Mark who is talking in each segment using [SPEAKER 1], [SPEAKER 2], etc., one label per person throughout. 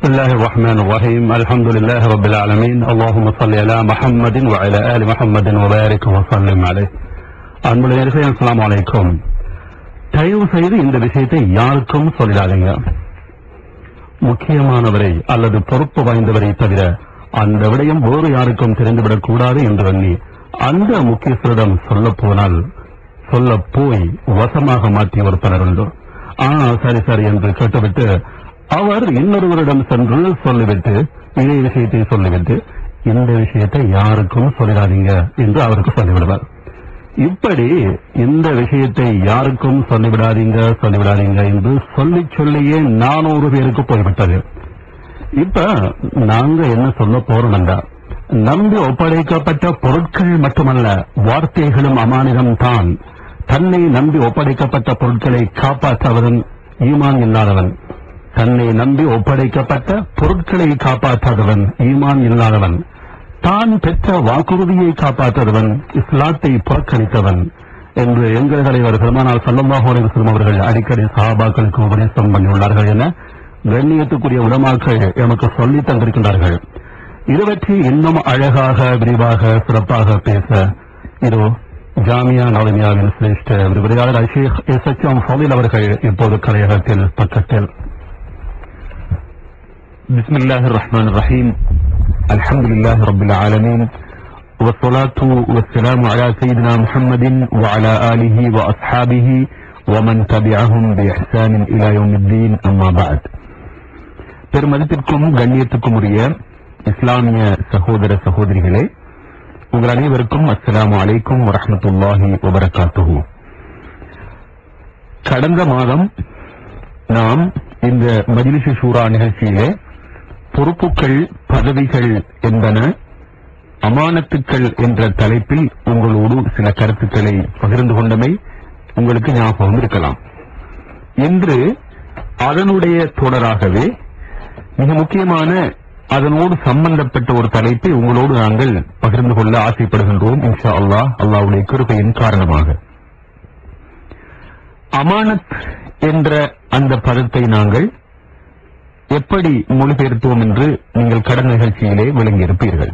[SPEAKER 1] بسم الله الرحمن الرحيم الحمد لله رب العالمين اللهم صل على محمد وعلى آل محمد وبارك وسلم عليه அன்புடைய அஸ்லாம் வலைக்கும் தயவு செய்து இந்த விஷயத்தை யாருக்கும் சொல்லிடாதீங்க முக்கியமானவரை அல்லது பொறுப்பு வாய்ந்தவரை தவிர அந்த விடயம் வேறு யாருக்கும் தெரிந்துவிடக் கூடாது என்று எண்ணி அந்த முக்கியஸ்தரிடம் சொல்ல போனால் சொல்ல போய் வசமாக மாற்றிய ஒரு பலர் உண்டு ஆ சரி சரி என்று கேட்டுவிட்டு அவர் இன்னொருவரிடம் சென்று சொல்லிவிட்டு இதே விஷயத்தை சொல்லிவிட்டு இந்த விஷயத்தை யாருக்கும் சொல்லிடாதீங்க என்று அவருக்கு சொல்லிவிடுவார் இப்படி இந்த விஷயத்தை யாருக்கும் சொல்லிவிடாதீங்க சொல்லிவிடாதீங்க என்று சொல்லி சொல்லியே நானூறு பேருக்கு போய்விட்டது இப்ப நாங்க என்ன சொல்ல போறோம் என்றால் நம்பி ஒப்படைக்கப்பட்ட பொருட்கள் மட்டுமல்ல வார்த்தைகளும் அமானிதம் தான் தன்னை நம்பி ஒப்படைக்கப்பட்ட பொருட்களை காப்பாற்றவன் ஈமான் இல்லாதவன் தன்னை நம்பி ஒப்படைக்கப்பட்ட பொருட்களை காப்பாற்றாதவன் ஈமான் இல்லாதவன் தான் பெற்ற வாக்குறுதியை காப்பாற்றாதவன் இஸ்லாத்தை புறக்கணித்தவன் என்று எங்கள் தலைவர் பெருமானார் சல்லல்லாஹு அலைஹி வஸல்லம் அவர்கள் அடிக்கடி சஹாபாக்களுக்கு உபதேசம் பண்ணியுள்ளார்கள் என கண்ணியத்துக்குரிய உலமாக்கள் எமக்கு சொல்லி தந்திருக்கின்றார்கள் இது பற்றி இன்னும் அழகாக விரிவாக சிறப்பாக பேச இதோ ஜாமியா நவமியாவின் சிரேஷ்ட விரிவுரையாளர் அஷேக் எஸ் எச் எம் ஃபோலில் அவர்கள் இப்போது கலையகத்தில் பக்கத்தில்
[SPEAKER 2] بسم الله الرحمن الرحيم الحمد لله رب العالمين والصلاة والسلام على سيدنا محمد وعلى آله وأصحابه ومن تبعهم بإحسان إلى يوم الدين أما بعد பெருமதிப்பிற்கும் கண்ணியத்துக்கும் உரிய இஸ்லாமிய சகோதர சகோதரிகளே உங்கள் அனைவருக்கும் அஸ்ஸலாமு அலைக்கும் வரஹ்மத்துல்லாஹி வபரகாத்துஹு கடந்த மாதம் நாம் இந்த மஜ்லிஸ் ஷூரா நிகழ்ச்சியிலே பொறுப்புகள் பதவிகள் என்பன அமானத்துக்கள் என்ற தலைப்பில் உங்களோடு சில கருத்துக்களை பகிர்ந்து கொண்டமை உங்களுக்கு ஞாபகம் இருக்கலாம் என்று அதனுடைய தொடராகவே மிக முக்கியமான அதனோடு சம்பந்தப்பட்ட ஒரு தலைப்பை உங்களோடு நாங்கள் பகிர்ந்து கொள்ள ஆசைப்படுகின்றோம் இன்ஷா அல்லாஹ் அல்லாஹ்வுடைய கிருபையின் காரணமாக அமானத் என்ற அந்த பதத்தை நாங்கள் எப்படி மொழிபெயர்த்தோம் என்று நீங்கள் கடன் நிகழ்ச்சியிலே விளங்கியிருப்பீர்கள்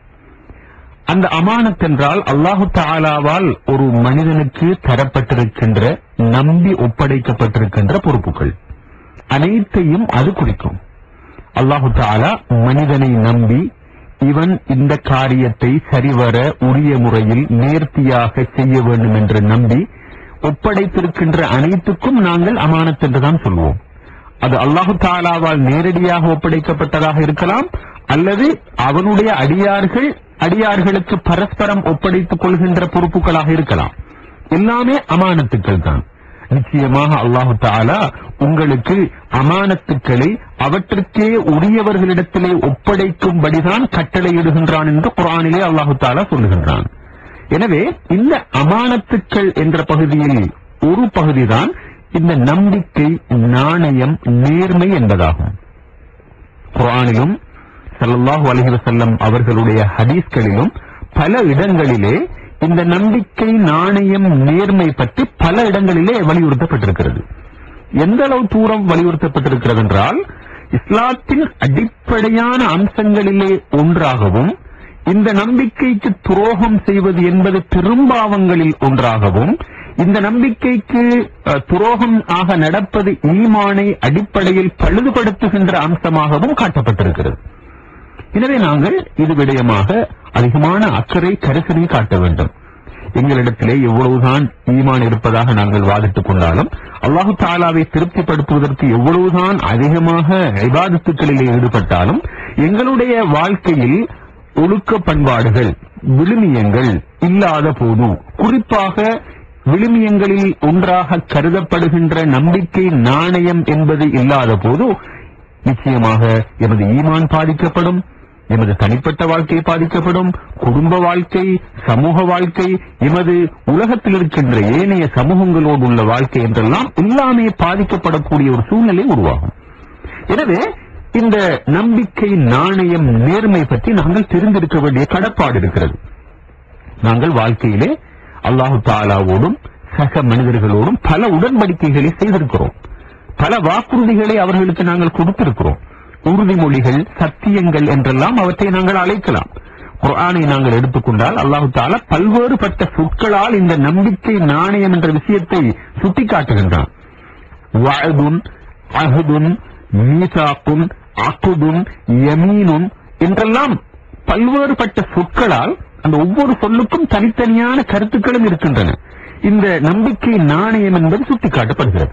[SPEAKER 2] அந்த அமானத் என்றால் அல்லாஹு தாலாவால் ஒரு மனிதனுக்கு தரப்பட்டிருக்கின்ற நம்பி ஒப்படைக்கப்பட்டிருக்கின்ற பொறுப்புகள் அனைத்தையும் அது குறிக்கும் அல்லாஹு தாலா மனிதனை நம்பி இவன் இந்த காரியத்தை சரிவர உரிய முறையில் நேர்த்தியாக செய்ய வேண்டும் என்று நம்பி ஒப்படைத்திருக்கின்ற அனைத்துக்கும் நாங்கள் அமானத் என்றுதான் சொல்வோம் அது அல்லாஹு தாலாவால் நேரடியாக ஒப்படைக்கப்பட்டதாக இருக்கலாம் அல்லது அவனுடைய அடியார்கள் அடியார்களுக்கு பரஸ்பரம் ஒப்படைத்துக் கொள்கின்ற பொறுப்புகளாக இருக்கலாம் எல்லாமே அமானத்துக்கள் தான் நிச்சயமாக அல்லாஹு தாலா உங்களுக்கு அமானத்துக்களை அவற்றுக்கே உரியவர்களிடத்திலே ஒப்படைக்கும்படிதான் கட்டளையிடுகின்றான் என்று குரானிலே அல்லாஹு தாலா சொல்லுகின்றான் எனவே இந்த அமானத்துக்கள் என்ற பகுதியில் ஒரு பகுதிதான் இந்த நம்பிக்கை நாணயம் நேர்மை என்பதாகும் குரானிலும் ஸல்லல்லாஹு அலைஹி வஸல்லம் அவர்களுடைய ஹதீஸ்களிலும் பல இடங்களிலே இந்த நம்பிக்கை நாணயம் நேர்மை பற்றி பல இடங்களிலே வலியுறுத்தப்பட்டிருக்கிறது எந்த அளவு தூரம் வலியுறுத்தப்பட்டிருக்கிறது என்றால் இஸ்லாத்தின் அடிப்படையான அம்சங்களிலே ஒன்றாகவும் இந்த நம்பிக்கைக்கு துரோகம் செய்வது என்பது பெரும்பாவங்களில் ஒன்றாகவும் இந்த நம்பிக்கைக்கு அஹ், துரோகம் ஆக நடப்பது ஈமானை அடிப்படையில் பழுதுபடுத்துகின்ற அம்சமாகவும் காட்டப்பட்டிருக்கிறது எனவே நாங்கள் இது விடயமாக அதிகமான அக்கறை கரிசனை காட்ட வேண்டும் எங்களிடத்திலே எவ்வளவுதான் ஈமான் இருப்பதாக நாங்கள் வாதிட்டுக் கொண்டாலும் அல்லாஹு தாலாவை திருப்திப்படுத்துவதற்கு எவ்வளவுதான் அதிகமாக இபாதத்துக்களிலே ஈடுபட்டாலும் எங்களுடைய வாழ்க்கையில் ஒழுக்க பண்பாடுகள் விழுமியங்கள் இல்லாத போது குறிப்பாக விழுமியங்களில் ஒன்றாக கருதப்படுகின்ற நம்பிக்கை நாணயம் என்பது இல்லாத போது நிச்சயமாக எமது ஈமான் பாதிக்கப்படும் எமது தனிப்பட்ட வாழ்க்கை பாதிக்கப்படும் குடும்ப வாழ்க்கை சமூக வாழ்க்கை எமது உலகத்தில் இருக்கின்ற ஏனைய சமூகங்களோடு உள்ள வாழ்க்கை என்றெல்லாம் எல்லாமே பாதிக்கப்படக்கூடிய ஒரு சூழ்நிலை உருவாகும் எனவே இந்த நம்பிக்கை நாணயம் நேர்மை பற்றி நாங்கள் தெரிந்திருக்க வேண்டிய கடப்பாடு இருக்கிறது நாங்கள் வாழ்க்கையிலே அல்லாஹு தாலாவோடும் சக மனிதர்களோடும் பல உடன்படிக்கைகளை செய்திருக்கிறோம் பல வாக்குறுதிகளை அவர்களுக்கு நாங்கள் கொடுத்திருக்கிறோம் உறுதிமொழிகள் சத்தியங்கள் என்றெல்லாம் அவற்றை நாங்கள் அழைக்கலாம் குர்ஆனை நாங்கள் எடுத்துக்கொண்டால் அல்லாஹு தாலா பல்வேறுபட்ட சொற்களால் இந்த நம்பிக்கை நாணயம் என்ற விஷயத்தை சுட்டிக்காட்டுகின்றான் வஅதுன் அஹதுன் மீசாக்குன் அக்குதுன் யமீனுன் என்றெல்லாம் பல்வேறுபட்ட சொற்களால் அந்த ஒவ்வொரு சொல்லுக்கும் தனித்தனியான கருத்துக்களும் இருக்கின்றன இந்த நம்பிக்கை நாணயம் என்பது சுட்டிக்காட்டப்படுகிறது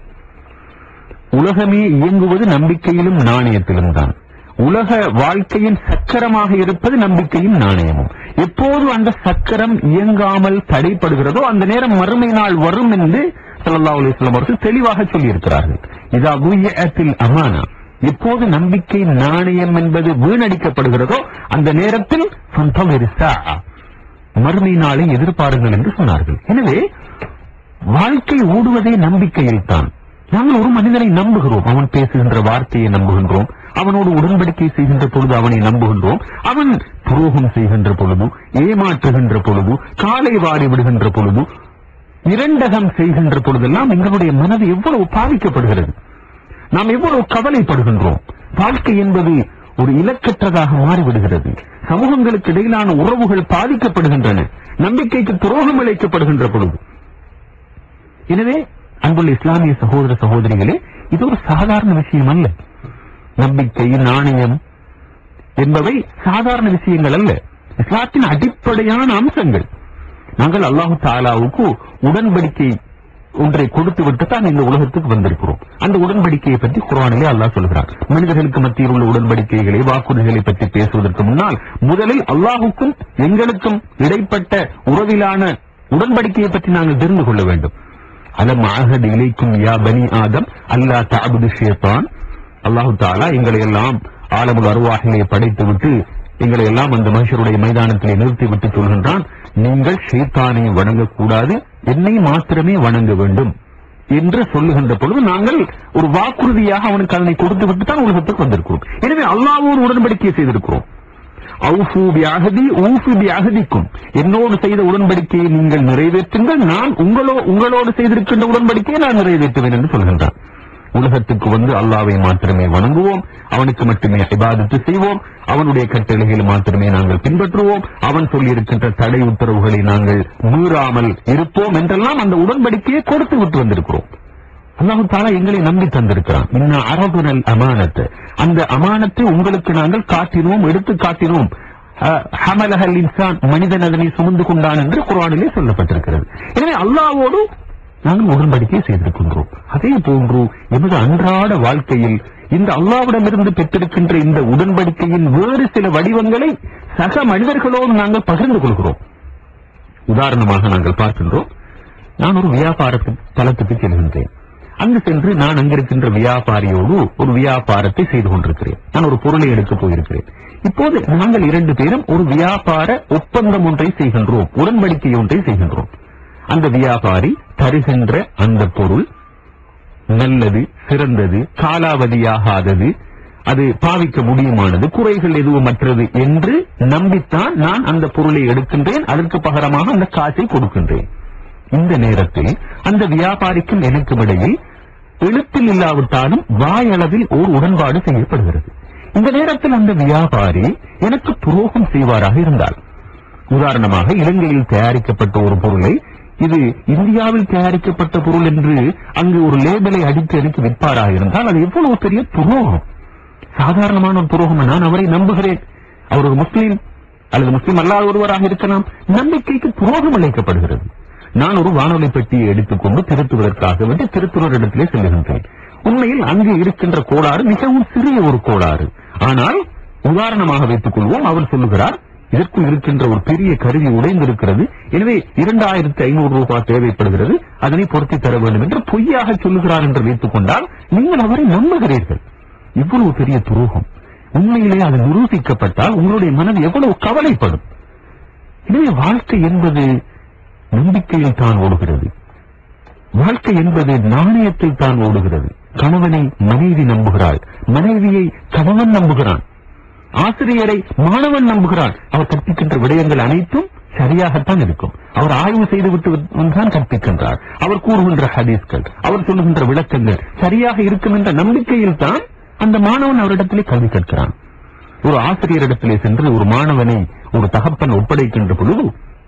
[SPEAKER 2] உலகமே இயங்குவது நம்பிக்கையிலும் நாணயத்திலும் தான் உலக வாழ்க்கையின் சக்கரமாக இருப்பது நம்பிக்கையும் நாணயமும் எப்போது அந்த சக்கரம் இயங்காமல் தடைப்படுகிறதோ அந்த நேரம் மறுமை நாள் வரும் என்று ஸல்லல்லாஹு அலைஹி வஸல்லம் அவர்கள் தெளிவாக சொல்லியிருக்கிறார்கள் இதா குய்யத்தில் அமானா எப்போது நம்பிக்கை நாணயம் என்பது வீணடிக்கப்படுகிறதோ அந்த நேரத்தில் ஃபந்தமிர் ஸாஅ. மறுமை நாளை எதிர்பாருங்கள் என்று சொன்னார்கள் எனவே வாழ்க்கை ஓடுவதே நம்பிக்கையில் தான் நாங்கள் ஒரு மனிதனை நம்புகிறோம் அவன் பேசுகின்ற வார்த்தையை நம்புகின்றோம் அவனோடு உடன்படிக்கை செய்கின்ற பொழுது அவனை நம்புகின்றோம் அவன் துரோகம் செய்கின்ற பொழுது ஏமாற்றுகின்ற பொழுது காலை வாரி விடுகின்ற பொழுது இரண்டகம் செய்கின்ற பொழுதெல்லாம் எங்களுடைய மனது எவ்வளவு பாதிக்கப்படுகிறது நாம் எவ்வளவு கவலைப்படுகின்றோம் வாழ்க்கை என்பது ஒரு இலக்கற்றதாக மாறிவிடுகிறது சமூகங்களுக்கு இடையிலான உறவுகள் பாதிக்கப்படுகின்றன நம்பிக்கைக்கு துரோகம் இழைக்கப்படுகின்ற பொழுது எனவே அன்புள்ள இஸ்லாமிய சகோதர சகோதரிகளே இது ஒரு சாதாரண விஷயம் அல்ல நம்பிக்கை நாணயம் என்பவை சாதாரண விஷயங்கள் அல்ல இஸ்லாத்தின் அடிப்படையான அம்சங்கள் நாங்கள் அல்லாஹு தாலாவுக்கு உடன்படிக்கை ஒன்றை கொடுத்து விட்டு தான் இந்த உலகத்துக்கு வந்திருக்கிறோம் அந்த உடன்படிக்கையை பற்றி குரானிலே அல்லாஹ் சொல்கிறார் மனிதர்களுக்கு மத்தியில் உள்ள உடன்படிக்கைகளை வாக்குறுதிகளை பற்றி பேசுவதற்கு முன்னால் முதலில் அல்லாஹுக்கும் எங்களுக்கும் இடைப்பட்ட உறவிலான உடன்படிக்கையை பற்றி நாங்கள் தெரிந்து கொள்ள வேண்டும் அலம் ஆகது இலைக்கும் யா பனி ஆதம் அல்லா தாபுது ஷேத்தான் அல்லாஹு தாலா எங்களை எல்லாம் ஆலமுல் அருவாகிலே படைத்து விட்டு எங்களை எல்லாம் அந்த மனுஷருடைய மைதானத்திலே நிறுத்தி விட்டு சொல்கின்றான் நீங்கள் ஷேத்தானை வணங்கக்கூடாது என்னை மாத்திரமே வணங்க வேண்டும் என்று சொல்லுகின்ற பொழுது நாங்கள் ஒரு வாக்குறுதியாக அவனுக்கு அதனை கொடுத்து விட்டு தான் உலகத்துக்கு வந்திருக்கிறோம் எனவே அல்லாவோடு உடன்படிக்கை செய்திருக்கிறோம் அவுஃபு பிஅஹதி ஊஃபு பிஅஹதிக்கும் என்னோடு செய்த உடன்படிக்கையை நீங்கள் நிறைவேற்றுங்கள் நான் உங்களோ உங்களோடு செய்திருக்கின்ற உடன்படிக்கையை நான் நிறைவேற்றுவேன் என்று சொல்கின்றான் உலகத்துக்கு வந்து அல்லாவை மாத்திரமே வணங்குவோம் அவனுக்கு மட்டுமே இபாதத்து செய்வோம் அவனுடைய கட்டளைகளை மாத்திரமே நாங்கள் பின்பற்றுவோம் அவன் சொல்லியிருக்கின்ற தடை உத்தரவுகளை நாங்கள் மீறாமல் இருப்போம் என்றெல்லாம் அந்த உடன்படிக்கையை கொடுத்து விட்டு வந்திருக்கிறோம் அல்லாஹு தாலா எங்களை நம்பி தந்திருக்கிறான் இன்ன அரபுனல் அமானத்து அந்த அமானத்தை உங்களுக்கு நாங்கள் காட்டினோம் எடுத்து காட்டினோம் அஹ், ஹமலஹல் இன்சான் மனிதன் அதனை சுமந்து கொண்டான் என்று குர்ஆனிலே சொல்லப்பட்டிருக்கிறது எனவே அல்லாஹ்வோடு நாங்கள் உடன்படிக்கை செய்திருக்கின்றோம் அதே போன்று எமது அன்றாட வாழ்க்கையில் இந்த அல்லாவிடமிருந்து பெற்றிருக்கின்ற இந்த உடன்படிக்கையின் வேறு சில வடிவங்களை சக மனிதர்களோடு நாங்கள் பகிர்ந்து கொள்கிறோம் உதாரணமாக நாங்கள் பார்க்கின்றோம் நான் ஒரு வியாபார தளத்துக்கு செல்கின்றேன் அங்கு சென்று நான் அங்கிருக்கின்ற வியாபாரியோடு ஒரு வியாபாரத்தை செய்து கொண்டிருக்கிறேன் நான் ஒரு பொருளை எடுக்க போயிருக்கிறேன் இப்போது நாங்கள் இரண்டு பேரும் ஒரு வியாபார ஒப்பந்தம் ஒன்றை செய்கின்றோம் உடன்படிக்கை ஒன்றை செய்கின்றோம் அந்த வியாபாரி தருகின்ற அந்த பொருள் நல்லது சிறந்தது காலாவதியாகாதது அது பாவிக்க முடியுமானது குறைகள் எதுவும் மற்றது என்று நம்பித்தான் நான் அந்த பொருளை எடுக்கின்றேன் அதற்கு பகரமாக அந்த காசை கொடுக்கின்றேன் இந்த நேரத்தில் அந்த வியாபாரிக்கும் எனக்கும் இடையில் எழுத்தில் இல்லாவிட்டாலும் வாயளவில் ஓர் உடன்பாடு செய்யப்படுகிறது இந்த நேரத்தில் அந்த வியாபாரி எனக்கு துரோகம் செய்வாராக இருந்தால் உதாரணமாக இலங்கையில் தயாரிக்கப்பட்ட ஒரு பொருளை இது இந்தியாவில் தயாரிக்கப்பட்ட பொருள் என்று அங்கு ஒரு லேபலை அடித்து எனக்கு விற்பாராக இருந்தால் அது எவ்வளவு பெரிய துரோகம் சாதாரணமான ஒரு துரோகம் நான் அவரை நம்புகிறேன் அவர் ஒரு முஸ்லீம் அல்லது முஸ்லீம் அல்லாத ஒருவராக இருக்கலாம் நம்பிக்கைக்கு துரோகம் அளிக்கப்படுகிறது நான் ஒரு வானொலி பெட்டியை எடுத்துக்கொண்டு திருத்துவதற்காக வேண்டி திருத்துவரிடத்திலே செல்லுகின்றேன் உண்மையில் அங்கு இருக்கின்ற கோளாறு மிகவும் சிறிய ஒரு கோளாறு ஆனால் உதாரணமாக வைத்துக் கொள்வோம் அவர் சொல்லுகிறார் இதற்குள் இருக்கின்ற ஒரு பெரிய கருவி உடைந்திருக்கிறது எனவே இரண்டாயிரத்தி ஐநூறு ரூபாய் தேவைப்படுகிறது அதனை பொருத்தி தர வேண்டும் என்று பொய்யாக சொல்லுகிறார் என்று வைத்துக் கொண்டால் நீங்கள் அவரை நம்புகிறீர்கள் இவ்வளவு பெரிய துரோகம் உண்மையிலே அது நிரூபிக்கப்பட்டால் உங்களுடைய மனது எவ்வளவு கவலைப்படும் எனவே வாழ்க்கை என்பது நம்பிக்கையில் தான் ஓடுகிறது வாழ்க்கை என்பது நாணயத்தில் தான் ஓடுகிறது கணவனை மனைவி நம்புகிறாள் மனைவியை கணவன் நம்புகிறான் ஆசிரியரை மாணவன் நம்புகிறான் அவர் கற்பிக்கின்ற விடயங்கள் அனைத்தும் சரியாகத்தான் இருக்கும் அவர் ஆய்வு செய்துவிட்டு தான் கற்பிக்கின்றார் அவர் கூறுகின்ற ஹதீஸ்கள் அவர் சொல்லுகின்ற விளக்கங்கள் சரியாக இருக்கும் என்ற நம்பிக்கையில் தான் அந்த மாணவன் அவரிடத்திலே கல்வி கற்கிறான் ஒரு ஆசிரியரிடத்திலே சென்று ஒரு மாணவனை ஒரு தகப்பன் ஒப்படைக்கின்ற பொழுது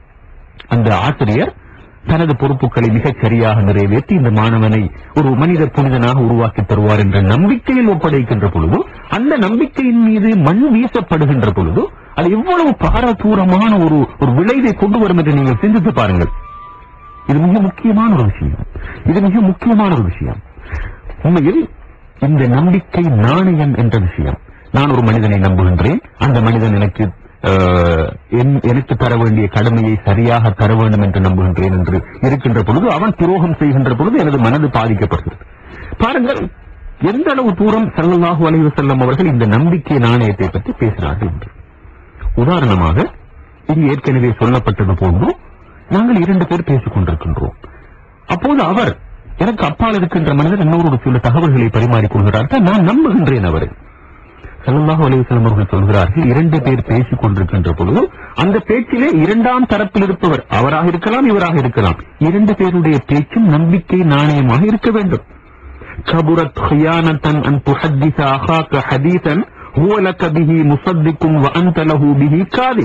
[SPEAKER 2] அந்த ஆசிரியர் தனது பொறுப்புகளை மிகச் சரியாக நிறைவேற்றி இந்த மாணவனை ஒரு மனித புனிதனாக உருவாக்கி தருவார் என்ற நம்பிக்கையில் ஒப்படைக்கின்ற பொழுது அந்த நம்பிக்கையின் மீது மண் வீசப்படுகின்ற பொழுது அது எவ்வளவு பாரதூரமான ஒரு ஒரு விளைவை கொண்டு வரும் என்று நீங்கள் சிந்தித்து பாருங்கள் இது மிக முக்கியமான ஒரு விஷயம் இது மிக முக்கியமான ஒரு விஷயம் உண்மையில் இந்த நம்பிக்கை நாணயம் என்ற விஷயம் நான் ஒரு மனிதனை நம்புகின்றேன் அந்த மனிதன் எனக்கு அஹ், என்- எனக்கு தர வேண்டிய கடமையை சரியாக தர வேண்டும் என்று நம்புகின்றேன் என்று இருக்கின்ற பொழுது அவன் துரோகம் செய்கின்ற பொழுது எனது மனது பாதிக்கப்படுகிறது பாருங்கள் எந்த அளவு தூரம் ஸல்லல்லாஹு அலைஹி வஸல்லம் அவர்கள் இந்த நம்பிக்கை நாணயத்தை பற்றி பேசினார்கள் என்று உதாரணமாக இங்கு ஏற்கனவே சொல்லப்பட்டது போன்று நாங்கள் இரண்டு பேர் பேசிக் கொண்டிருக்கின்றோம் அப்போது அவர் எனக்கு அப்பால் இருக்கின்ற மனிதர் இன்னொரு சில தகவல்களை பரிமாறிக் கொள்கிறார்கள் நான் நம்புகின்றேன் அவரை ஸல்லல்லாஹு அலைஹி வஸல்லம் அவர்கள் சொல்கிறார்கள் இரண்டு பேர் பேசிக் கொண்டிருக்கின்ற பொழுது அந்த பேச்சிலே இரண்டாம் தரப்பில் இருப்பவர் அவராக இருக்கலாம் இவராக இருக்கலாம் இரண்டு பேருடைய பேச்சும் நம்பிக்கை நாணயமாக இருக்க வேண்டும் كبرت خيانة أن تحدث أخاك حديثا هو لك به مصدق وأنت له به كاذب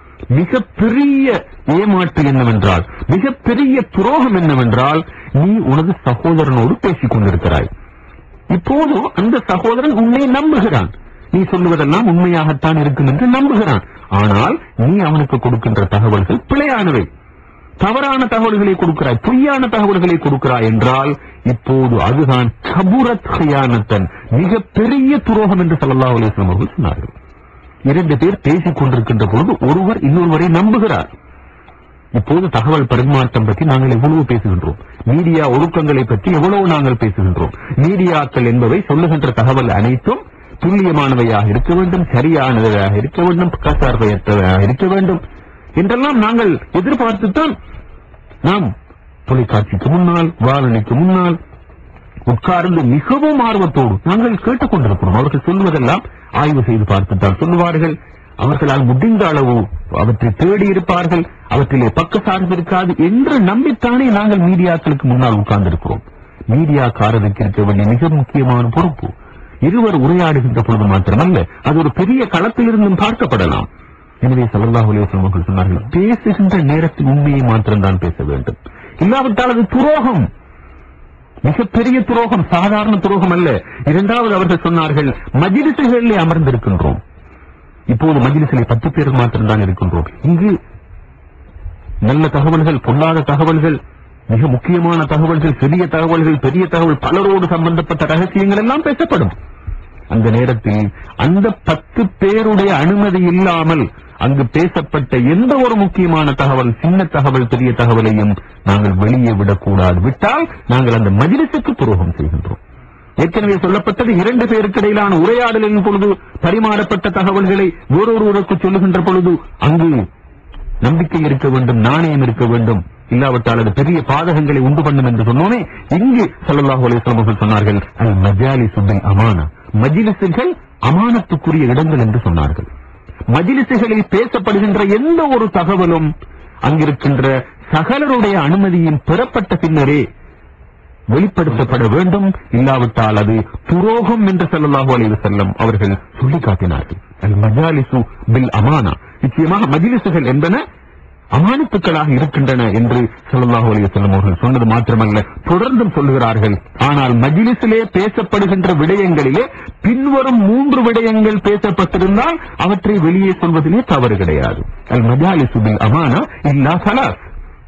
[SPEAKER 2] மிகப்பெரிய ஏமாற்று என்னவென்றால் மிகப்பெரிய துரோகம் என்னவென்றால் நீ உனது சகோதரனோடு பேசிக் கொண்டிருக்கிறாய் இப்போது அந்த சகோதரன் உன்னை நம்புகிறான் நீ சொல்லுவதெல்லாம் உண்மையாகத்தான் இருக்கும் என்று நம்புகிறான் ஆனால் நீ அவனுக்கு கொடுக்கின்ற தகவல்கள் பிழையானவை தவறான தகவல்களை கொடுக்கிறாய் பொய்யான தகவல்களை கொடுக்கிறாய் என்றால் இப்போது அதுதான் கபுரத் ஹியானத்தன் மிக பெரிய துரோகம் என்று ஸல்லல்லாஹு அலைஹி வஸல்லம் அவர்கள் சொன்னார்கள் இரண்டு பேர் பேசிக் கொண்டிருக்கின்ற பொழுது ஒருவர் இன்னொருவரை நம்புகிறார் இப்போது தகவல் பரிமாற்றம் பற்றி நாங்கள் எவ்வளவு பேசுகின்றோம் மீடியா ஒழுக்கங்களை பற்றி எவ்வளவு நாங்கள் பேசுகின்றோம் மீடியாக்கள் என்பவை சொல்லுகின்ற தகவல் அனைத்தும் துல்லியமானவையாக இருக்க வேண்டும் சரியானவையாக இருக்க வேண்டும் பக்கச்சார்பையற்றவையாக இருக்க வேண்டும் என்றெல்லாம் நாங்கள் எதிர்பார்த்துத்தான் நாம் தொலைக்காட்சிக்கு முன்னால் வானொலிக்கு முன்னால் உட்கார்ந்து மிகவும் ஆர்வத்தோடு நாங்கள் கேட்டுக்கொண்டிருக்கிறோம் அவர்கள் சொல்வதெல்லாம் ஆய்வு செய்து பார்த்துத்தான் சொல்லுவார்கள் அவர்களால் முடிந்த அளவு அவற்றை தேடி இருப்பார்கள் அவற்றிலே பக்க சார்பு இருக்காது என்று நம்பித்தானே நாங்கள் மீடியாக்களுக்கு முன்னால் உட்கார்ந்திருக்கிறோம் மீடியாக்காரருக்கு இருக்க வேண்டிய மிக முக்கியமான பொறுப்பு இருவர் உரையாடுகின்ற பொழுது மாத்திரமல்ல அது ஒரு பெரிய களத்திலிருந்தும் பார்க்கப்படலாம் எனவே ஸல்லல்லாஹு அலைஹி வஸல்லம் அவர்கள் சொன்னார்கள் பேசுகின்ற நேரத்தில் உண்மையை மாத்திரம்தான் பேச வேண்டும் இல்லாவிட்டால் அது துரோகம் மிகப்பெரிய துரோகம் சாதாரண துரோகம் அல்ல இரண்டாவது அவர்கள் சொன்னார்கள் மஜிலிசுகளிலே அமர்ந்திருக்கின்றோம் இப்போது மஜிலிசிலே பத்து பேர் மாத்திரம்தான் இருக்கின்றோம் இங்கு நல்ல தகவல்கள் பொல்லாத தகவல்கள் மிக முக்கியமான தகவல்கள் சிறிய தகவல்கள் பெரிய தகவல் பலரோடு சம்பந்தப்பட்ட ரகசியங்கள் எல்லாம் பேசப்படும் அந்த நேரத்தில் அந்த பத்து பேருடைய அனுமதி இல்லாமல் அங்கு பேசப்பட்ட எந்த ஒரு முக்கியமான தகவல் சின்ன தகவல் பெரிய தகவலையும் நாங்கள் வெளியே விடக்கூடாது விட்டால் நாங்கள் அந்த மஜிலிசுக்கு துரோகம் செய்கின்றோம் ஏற்கனவே சொல்லப்பட்டது இரண்டு பேருக்கு இடையிலான உரையாடலின் பொழுது பரிமாறப்பட்ட தகவல்களை ஒருவருக்கு சொல்லுகின்ற பொழுது அங்கு நம்பிக்கை இருக்க வேண்டும் நாணயம் இருக்க வேண்டும் இல்லாவிட்டால் அது பெரிய பாதகங்களை உண்டு பண்ணும் என்று சொன்னோமே இங்கு ஸல்லல்லாஹு அலைஹி வஸல்லம் அவர்கள் சொன்னார்கள் அல் மஜாலிசு பில் அமானா மஜ்லிஸுகள் அமானத்துக்குரிய இடங்கள் என்று சொன்னார்கள் மஜ்லிஸுகளில் பேசப்படுகின்ற எந்த ஒரு தகவலும் அங்கிருக்கின்ற சகலருடைய அனுமதியும் பெறப்பட்ட பின்னரே வெளிப்படுத்தப்பட வேண்டும் இல்லாவிட்டால் அது துரோகம் என்று ஸல்லல்லாஹு அலைஹி வஸல்லம் அவர்கள் சொல்லி காட்டினார்கள் அல் மஜாலிசு பில் அமானா நிச்சயமாக மஜ்லிஸுகள் என்பன அமானத்துக்களாக இருக்கின்றன என்று ஸல்லல்லாஹு அலைஹி வஸல்லம் அவர்கள் சொன்னது மாத்திரமல்ல தொடர்ந்தும் சொல்லுகிறார்கள் ஆனால் மஜ்லிஸிலே பேசப்படுகின்ற விடயங்களிலே பின்வரும் மூன்று விடயங்கள் பேசப்பட்டிருந்தால் அவற்றை வெளியே சொல்வதிலே தவறு கிடையாது அல் மஜாலிசு பில் அமானா இல்லா சலாஸ்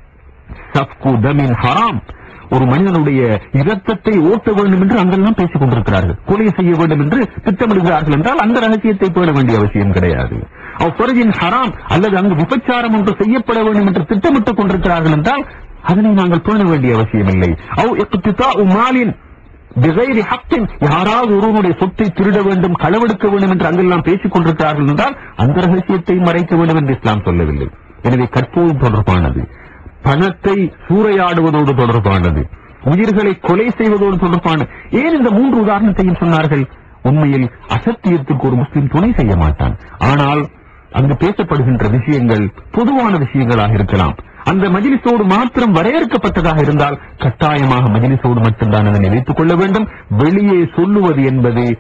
[SPEAKER 2] சஃப்கு தமின் ஹராம் ஒரு மனிதனுடைய இரத்தத்தை ஓட்ட வேண்டும் என்று அங்கெல்லாம் பேசிக் கொண்டிருக்கிறார்கள் கொலை செய்ய வேண்டும் என்று திட்டமிடுகிறார்கள் என்றால் அந்த ரகசியத்தை பேண வேண்டிய அவசியம் கிடையாது அவரின் ஹராம் அல்லது அங்கு விபச்சாரம் ஒன்று செய்யப்பட வேண்டும் என்று திட்டமிட்டுக் கொண்டிருக்கிறார்கள் என்றால் அதனை நாங்கள் பேண வேண்டிய அவசியமில்லை அவ் இக்திதாஉ மாலின் பிகைரி ஹக்கின் யாராவது ஒருவனுடைய சொத்தை திருட வேண்டும் களவெடுக்க வேண்டும் என்று அங்கெல்லாம் பேசிக் கொண்டிருக்கிறார்கள் என்றால் அந்த ரகசியத்தை மறைக்க வேண்டும் என்று இஸ்லாம் சொல்லவில்லை எனவே கற்போது தொடர்பானது பணத்தை சூறையாடுவதோடு தொடர்பானது உயிர்களை கொலை செய்வதோடு தொடர்பான ஏன் இந்த மூன்று உதாரணத்தையும் சொன்னார்கள் உண்மையில் அசத்தியத்துக்கு ஒரு முஸ்லிம் துணை செய்ய மாட்டான் ஆனால் அங்கு பேசப்படுகின்ற விஷயங்கள் பொதுவான விஷயங்களாக இருக்கலாம் அந்த மஜிலிசோடு மாத்திரம் வரையறுக்கப்பட்டதாக இருந்தால் கட்டாயமாக மஜிலிசோடு மட்டும்தான் அதனை வைத்துக் கொள்ள வேண்டும் வெளியே சொல்லுவது என்பது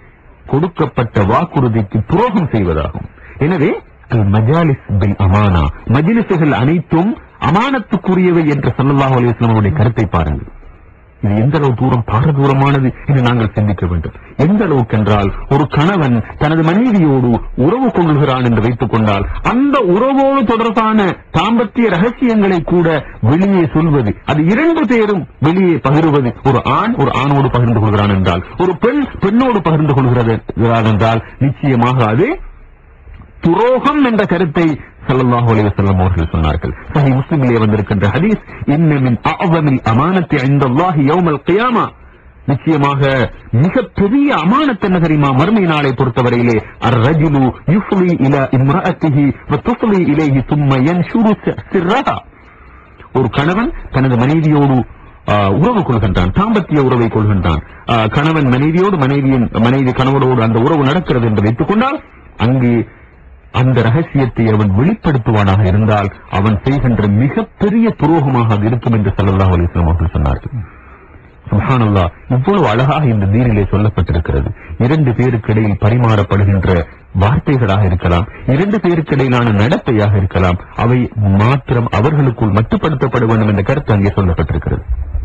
[SPEAKER 2] கொடுக்கப்பட்ட வாக்குறுதிக்கு துரோகம் செய்வதாகும் எனவே அல் மஜாலிஸ் பில் அமானா மஜிலிசுகள் அனைத்தும் அமானத்துக்குரியவை என்ற ஸல்லல்லாஹு அலைஹி வஸல்லம் அவருடைய கருத்தை பாருங்கள் இது எந்த அளவு தூரம் பாரதூரமானது என்று நாங்கள் சிந்திக்க வேண்டும் எந்த அளவுக்கு என்றால் ஒரு கணவன் தனது மனைவியோடு உறவு கொள்கிறான் என்று வைத்துக் கொண்டால் அந்த உறவோடு தொடர்பான தாம்பத்திய ரகசியங்களை கூட வெளியே சொல்வது அது இரண்டு பேரும் வெளியே பகிர்வது ஒரு ஆண் ஒரு ஆணோடு பகிர்ந்து கொள்கிறான் என்றால் ஒரு பெண் பெண்ணோடு பகிர்ந்து கொள்கிறது என்றால் நிச்சயமாக அது துரோகம் என்ற கருத்தை ஸல்லல்லாஹு அலைஹி வஸல்லம் அவர்கள் சொன்னார்கள் சஹீஹ் முஸ்லிமிலே வந்திருக்கின்ற ஹதீஸ் இன்ன மின் அஅஸமில் அமானத்தி இன்தல்லாஹி யௌமல் கியாமா நிச்சயமாக மிக பெரிய அமானத் என்ன தெரியுமா மறுமை நாளை பொறுத்தவரையிலே அர்-ரஜுலு யுஃப்லி இலா இம்ரஅத்திஹி வ துஃப்லி இலைஹி ثم ينشر سرها ஒரு கணவன் தனது மனைவியோடு ஆ, உறவு கொள்கின்றான் தாம்பத்திய உறவை கொள்கின்றான் ஆ, கணவன் மனைவியோடு மனைவியின் மனைவி கணவனோடு அந்த உறவு நடக்கிறது என்று வைத்துக் கொண்டால் அங்கு அந்த ரகசியத்தை அவன் வெளிப்படுத்துவானாக இருந்தால் அவன் செய்கின்ற மிகப்பெரிய துரோகமாக அது இருக்கும் என்று ஸல்லல்லாஹு அலைஹி வஸல்லம் அவர்கள் சொன்னார்கள் சுப்ஹானல்லாஹ் இவ்வளவு அழகாக இந்த தீனிலே சொல்லப்பட்டிருக்கிறது இரண்டு பேருக்கு இடையில் பரிமாறப்படுகின்ற வார்த்தைகளாக இருக்கலாம் இரண்டு பேருக்கு இடையிலான நடத்தையாக இருக்கலாம் அவை மாத்திரம் அவர்களுக்குள் மட்டுப்படுத்தப்பட வேண்டும் என்ற கருத்து அங்கே சொல்லப்பட்டிருக்கிறது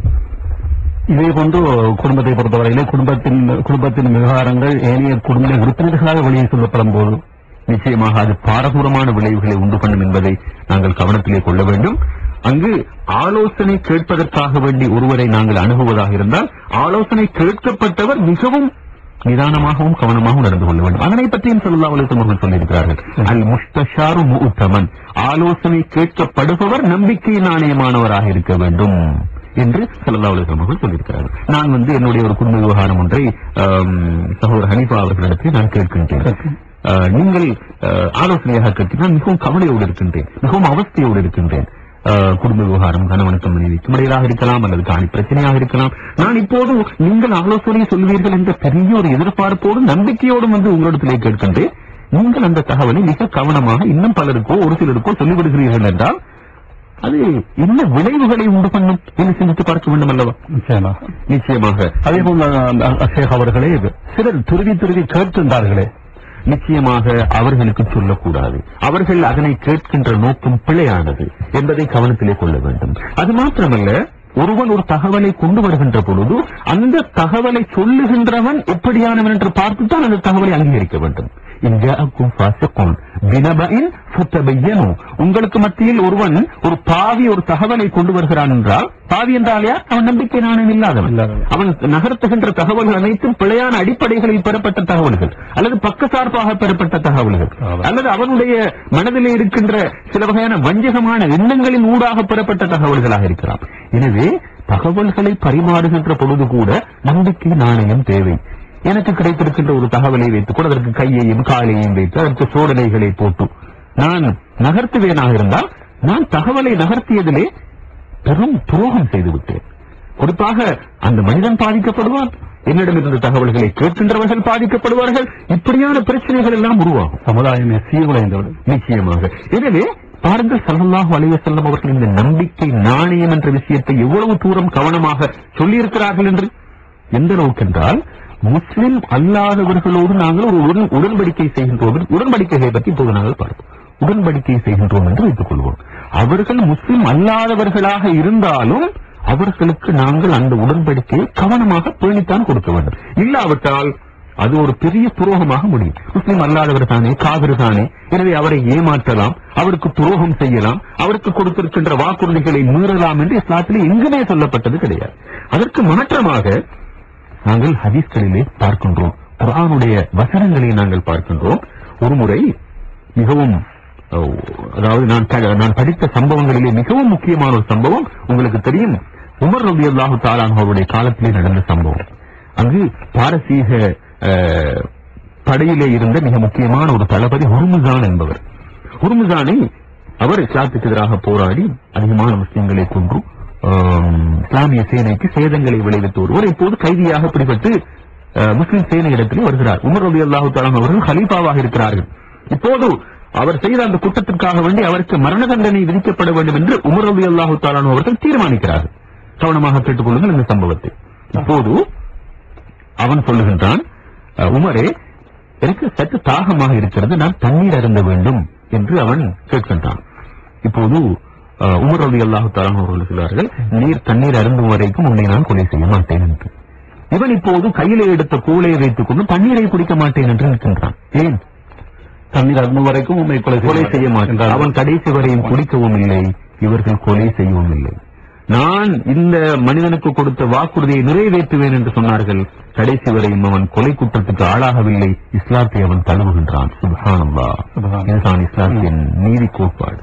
[SPEAKER 1] இதே போன்று குடும்பத்தை பொறுத்தவரையிலே குடும்பத்தின் குடும்பத்தின் விவகாரங்கள் ஏனைய குடும்ப உறுப்பினர்களாக வெளியே சொல்லப்படும் போது
[SPEAKER 2] நிச்சயமாக அது பாரதூரமான விளைவுகளை உண்டு பண்ணும் என்பதை நாங்கள் கவனத்திலே கொள்ள வேண்டும் அங்கு ஆலோசனை கேட்பதற்காக வேண்டி ஒருவரை நாங்கள் அணுகுவதாக இருந்தால் ஆலோசனை கேட்கப்பட்டவர் மிகவும் நிதானமாகவும் கவனமாகவும் நடந்து கொள்ள வேண்டும் அதனை பற்றியும் சொல்லா அவர்கள் சொல்லியிருக்கிறார்கள் அல் முஸ்தஷாரு முத்தமன் ஆலோசனை கேட்கப்படுபவர் நம்பிக்கை நாணயமானவராக இருக்க வேண்டும் என்று சல்லா அலுவலம் அவர்கள் சொல்லியிருக்கிறார்கள் நான் வந்து என்னுடைய ஒரு குடும்ப விவகாரம் ஒன்றை ஆம், சகோதரர் ஹனீஃபா அவர்களிடத்தில் நான் கேட்கின்றேன் அஹ், நீங்கள் அஹ், ஆலோசனையாக கேட்கிறேன் மிகவும் கவலையோடு இருக்கின்றேன் மிகவும் அவஸ்தையோடு இருக்கின்றேன் அஹ், குடும்ப விவகாரம் கணவனுக்கும் மனைவிக்கும் இடையிலாக இருக்கலாம் அல்லது காணி பிரச்சனையாக இருக்கலாம் நான் இப்போது நீங்கள் ஆலோசனை சொல்வீர்கள் என்ற பெரிய ஒரு எதிர்பார்ப்போடு நம்பிக்கையோடும் வந்து உங்களிடத்திலே கேட்கின்றேன் நீங்கள் அந்த தகவலை மிக கவனமாக இன்னும் பலருக்கோ ஒரு சிலருக்கோ சொல்லிவிடுகிறீர்கள் என்றால் அது என்ன விளைவுகளை உண்டு பண்ணும் என்று சிந்தித்து பார்க்க வேண்டும் அல்லவா
[SPEAKER 1] நிச்சயமாக
[SPEAKER 2] நிச்சயமாக
[SPEAKER 1] அதே போல ஷேக் அவர்களே சிலர் துருவி துருவி கேட்கின்றார்களே
[SPEAKER 2] நிச்சயமாக அவர்களுக்கு சொல்லக்கூடாது அவர்கள் அதனை கேட்கின்ற நோக்கம் பிழையானது என்பதை கவனத்திலே கொள்ள வேண்டும் அது மாத்திரமல்ல ஒருவன் ஒரு தகவலை கொண்டு வருகின்ற பொழுது அந்த தகவலை சொல்லுகின்றவன் எப்படியானவன் என்று பார்த்துத்தான் அந்த தகவலை அங்கீகரிக்க வேண்டும் இன்ஜாஅக்கும் ஃபாசிகுன் பினபஇன் ஃபதபையனு. உங்களுக்கு மத்தியில் ஒருவன் ஒரு பாவி ஒரு தகவலை கொண்டு வருகிறான் என்றால் பாவி என்றால் யார் அவன் நம்பிக்கை நாணயம் இல்லாதவன்
[SPEAKER 1] இல்லாதவன்.
[SPEAKER 2] அவன் நகர்த்துகின்ற தகவல்கள் அனைத்தும் பிழையான அடிப்படைகளில் பெறப்பட்ட தகவல்கள் அல்லது பக்கசார்பாக பெறப்பட்ட தகவல்கள்
[SPEAKER 1] ஆமாம்.
[SPEAKER 2] அல்லது அவனுடைய மனதிலே இருக்கின்ற சில வகையான வஞ்சகமான எண்ணங்களின் ஊடாக பெறப்பட்ட தகவல்களாக இருக்கலாம் எனவே தகவல்களை பரிமாறுகின்ற பொழுது கூட நம்பிக்கை நாணயம் தேவை எனக்கு கிடைத்திருக்கின்ற ஒரு தகவலை வைத்துக் கூட அதற்கு கையையும் காலையும் வைத்து அதற்கு சோதனைகளை போட்டு நான் நகர்த்துவேனாக இருந்தால் நான் தகவலை நகர்த்தியதிலே பெரும் துரோகம் செய்து விட்டேன் குறிப்பாக அந்த மனிதன் பாதிக்கப்படுவான் என்னிடம் இருந்த தகவல்களை கேட்கின்றவர்கள் பாதிக்கப்படுவார்கள் இப்படியான பிரச்சனைகள் எல்லாம் உருவாகும்
[SPEAKER 1] சமுதாயமே சீர்குலைந்துவிடும்
[SPEAKER 2] நிச்சயமாக எனவே பாருங்கள் ஸல்லல்லாஹு அலைஹி வஸல்லம் அவர்கள் இந்த நம்பிக்கை நாணயம் என்ற விஷயத்தை எவ்வளவு தூரம் கவனமாக சொல்லியிருக்கிறார்கள் என்று எந்த அளவுக்கு என்றால் முஸ்லிம் அல்லாதவர்களோடு நாங்கள் ஒரு உடன்- உடன்படிக்கை செய்கின்றோம் உடன்படிக்கைகளை பற்றி இப்போது நாங்கள் பார்ப்போம் உடன்படிக்கை செய்கின்றோம் என்று வைத்துக் கொள்வோம் அவர்கள் முஸ்லிம் அல்லாதவர்களாக இருந்தாலும் அவர்களுக்கு நாங்கள் அந்த உடன்படிக்கையை கவனமாக பேணித்தான் கொடுக்க வேண்டும் இல்லாவிட்டால் அது ஒரு பெரிய துரோகமாக முடியும் முஸ்லிம் அல்லாதவர் தானே காவிரி தானே எனவே அவரை ஏமாற்றலாம் அவருக்கு துரோகம் செய்யலாம் அவருக்கு கொடுத்திருக்கின்ற வாக்குறுதிகளை மீறலாம் என்று இஸ்லாத்திலே எங்குமே சொல்லப்பட்டது கிடையாது அதற்கு மாற்றமாக நாங்கள் ஹதீஸ்களிலே பார்க்கின்றோம் குர்ஆனுடைய வசனங்களை நாங்கள் பார்க்கின்றோம் ஒருமுறை மிகவும் அஹ், அதாவது நான் க- நான் படித்த சம்பவங்களிலே மிகவும் முக்கியமான ஒரு சம்பவம் உங்களுக்கு தெரியும் உமர் ரபி அல்லாஹு அவருடைய காலத்திலே நடந்த சம்பவம் அங்கு பாரசீக அஹ், படையிலே இருந்த மிக முக்கியமான ஒரு தளபதி ஹுர்முசான் என்பவர் ஹுர்முசானை அவர் இஸ்லாத்துக்கு எதிராக போராடி அதிகமான முஸ்லிம்களை கொன்று ஆம், இஸ்லாமிய சேனைக்கு சேதங்களை விளைவித்து ஒருவர் இப்போது கைதியாக பிடிபட்டு அஹ், முஸ்லிம் சேனை இடத்திலே வருகிறார் உமர் ரபி அல்லாஹு அவர்கள் ஹலீஃபாவாக இருக்கிறார்கள் இப்போது அவர் செய்த அந்த குற்றத்திற்காக வேண்டி அவருக்கு மரண தண்டனை விதிக்கப்பட வேண்டும் என்று உமர் ரபி அல்லாஹு அவர்கள் தீர்மானிக்கிறார்கள் கவனமாக கேட்டுக்கொள்ளுங்கள் இந்த சம்பவத்தை இப்போது அவன் சொல்லுகின்றான் அஹ், உமரே எனக்கு சற்று தாகமாக இருக்கிறது நான் தண்ணீர் அருந்த வேண்டும் என்று அவன் கேட்கின்றான் இப்போது அஹ், உமர் ரவி அல்லாஹு தாலான் அவர்கள் சொல்வார்கள் நீர் தண்ணீர் அருந்தும் வரைக்கும் உன்னை நான் கொலை செய்ய மாட்டேன் என்று இவன் இப்போது கையிலே எடுத்த கூலையை வைத்துக் கொண்டு தண்ணீரை குடிக்க மாட்டேன் என்று நிற்கின்றான் ஏன்
[SPEAKER 1] தண்ணீர் அருந்தும் வரைக்கும் உண்மை கொலை
[SPEAKER 2] கொலை செய்ய மாட்டான் அவன் கடைசி வரையும் குடிக்கவும் இல்லை இவர்கள் கொலை செய்யவும் இல்லை நான் இந்த மனிதனுக்கு கொடுத்த வாக்குறுதியை நிறைவேற்றுவேன் என்று சொன்னார்கள் கடைசி வரையும் அவன் கொலை குற்றத்துக்கு ஆளாகவில்லை இஸ்லாத்தை அவன் தழுவுகின்றான் சுப்ஹானல்லாஹ்
[SPEAKER 1] சுப்ஹானல்லாஹ்.
[SPEAKER 2] இதுதான் இஸ்லாத்தின் நீதி கோட்பாடு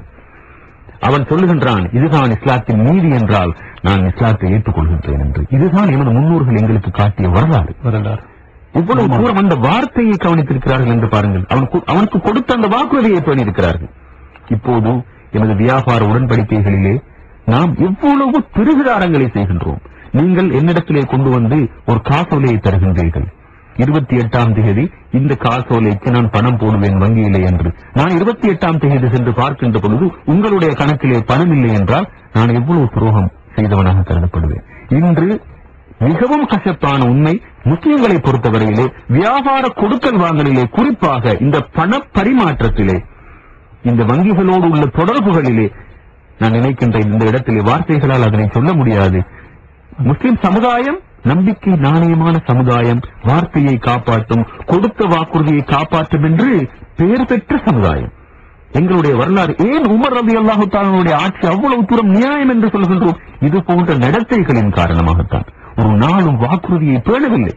[SPEAKER 2] அவன் சொல்லுகின்றான் இதுதான் இஸ்லாத்தின் நீதி என்றால் நான் இஸ்லாத்தை ஏற்றுக்கொள்கின்றேன் என்று இதுதான் எமது முன்னோர்கள் எங்களுக்கு காட்டிய வரலாறு
[SPEAKER 1] வரலாறு
[SPEAKER 2] இவ்வளவு
[SPEAKER 1] ஆமா.
[SPEAKER 2] தூரம் அந்த வார்த்தையை கவனித்திருக்கிறார்கள் என்று பாருங்கள் அவன் கு- அவனுக்கு கொடுத்த அந்த வாக்குறுதியை பண்ணியிருக்கிறார்கள் இப்போது எமது வியாபார உடன்படிக்கைகளிலே நாம் எவ்வளவு பெருகிதாரங்களை செய்கின்றோம் நீங்கள் என்னிடத்திலே கொண்டு வந்து ஒரு காசோலையை தருகின்றீர்கள் இருபத்தி எட்டாம் தேதி இந்த காசோலைக்கு நான் பணம் போடுவேன் வங்கியிலே என்று நான் இருபத்தி எட்டாம் தேதி சென்று பார்க்கின்ற பொழுது உங்களுடைய கணக்கிலே பணம் இல்லை என்றால் நான் எவ்வளவு துரோகம் செய்தவனாக கருதப்படுவேன் இன்று மிகவும் கசப்பான உண்மை முஸ்லிம்களை பொறுத்தவரையிலே வியாபார கொடுக்கல் வாங்கலிலே குறிப்பாக இந்த பண பரிமாற்றத்திலே இந்த வங்கிகளோடு உள்ள தொடர்புகளிலே நான் நினைக்கின்ற இந்த இடத்திலே வார்த்தைகளால் அதனை சொல்ல முடியாது முஸ்லிம் சமுதாயம் நம்பிக்கை நாணயமான சமுதாயம் வார்த்தையை காப்பாற்றும் கொடுத்த வாக்குறுதியை காப்பாற்றும் என்று பெயர் பெற்ற சமுதாயம் எங்களுடைய வரலாறு ஏன் உமர் ரவி அல்லாஹுத்தானுடைய ஆட்சி அவ்வளவு தூரம் நியாயம் என்று சொல்கின்றோம் இது போன்ற நடத்தைகளின் காரணமாகத்தான் ஒரு நாளும் வாக்குறுதியை பேணவில்லை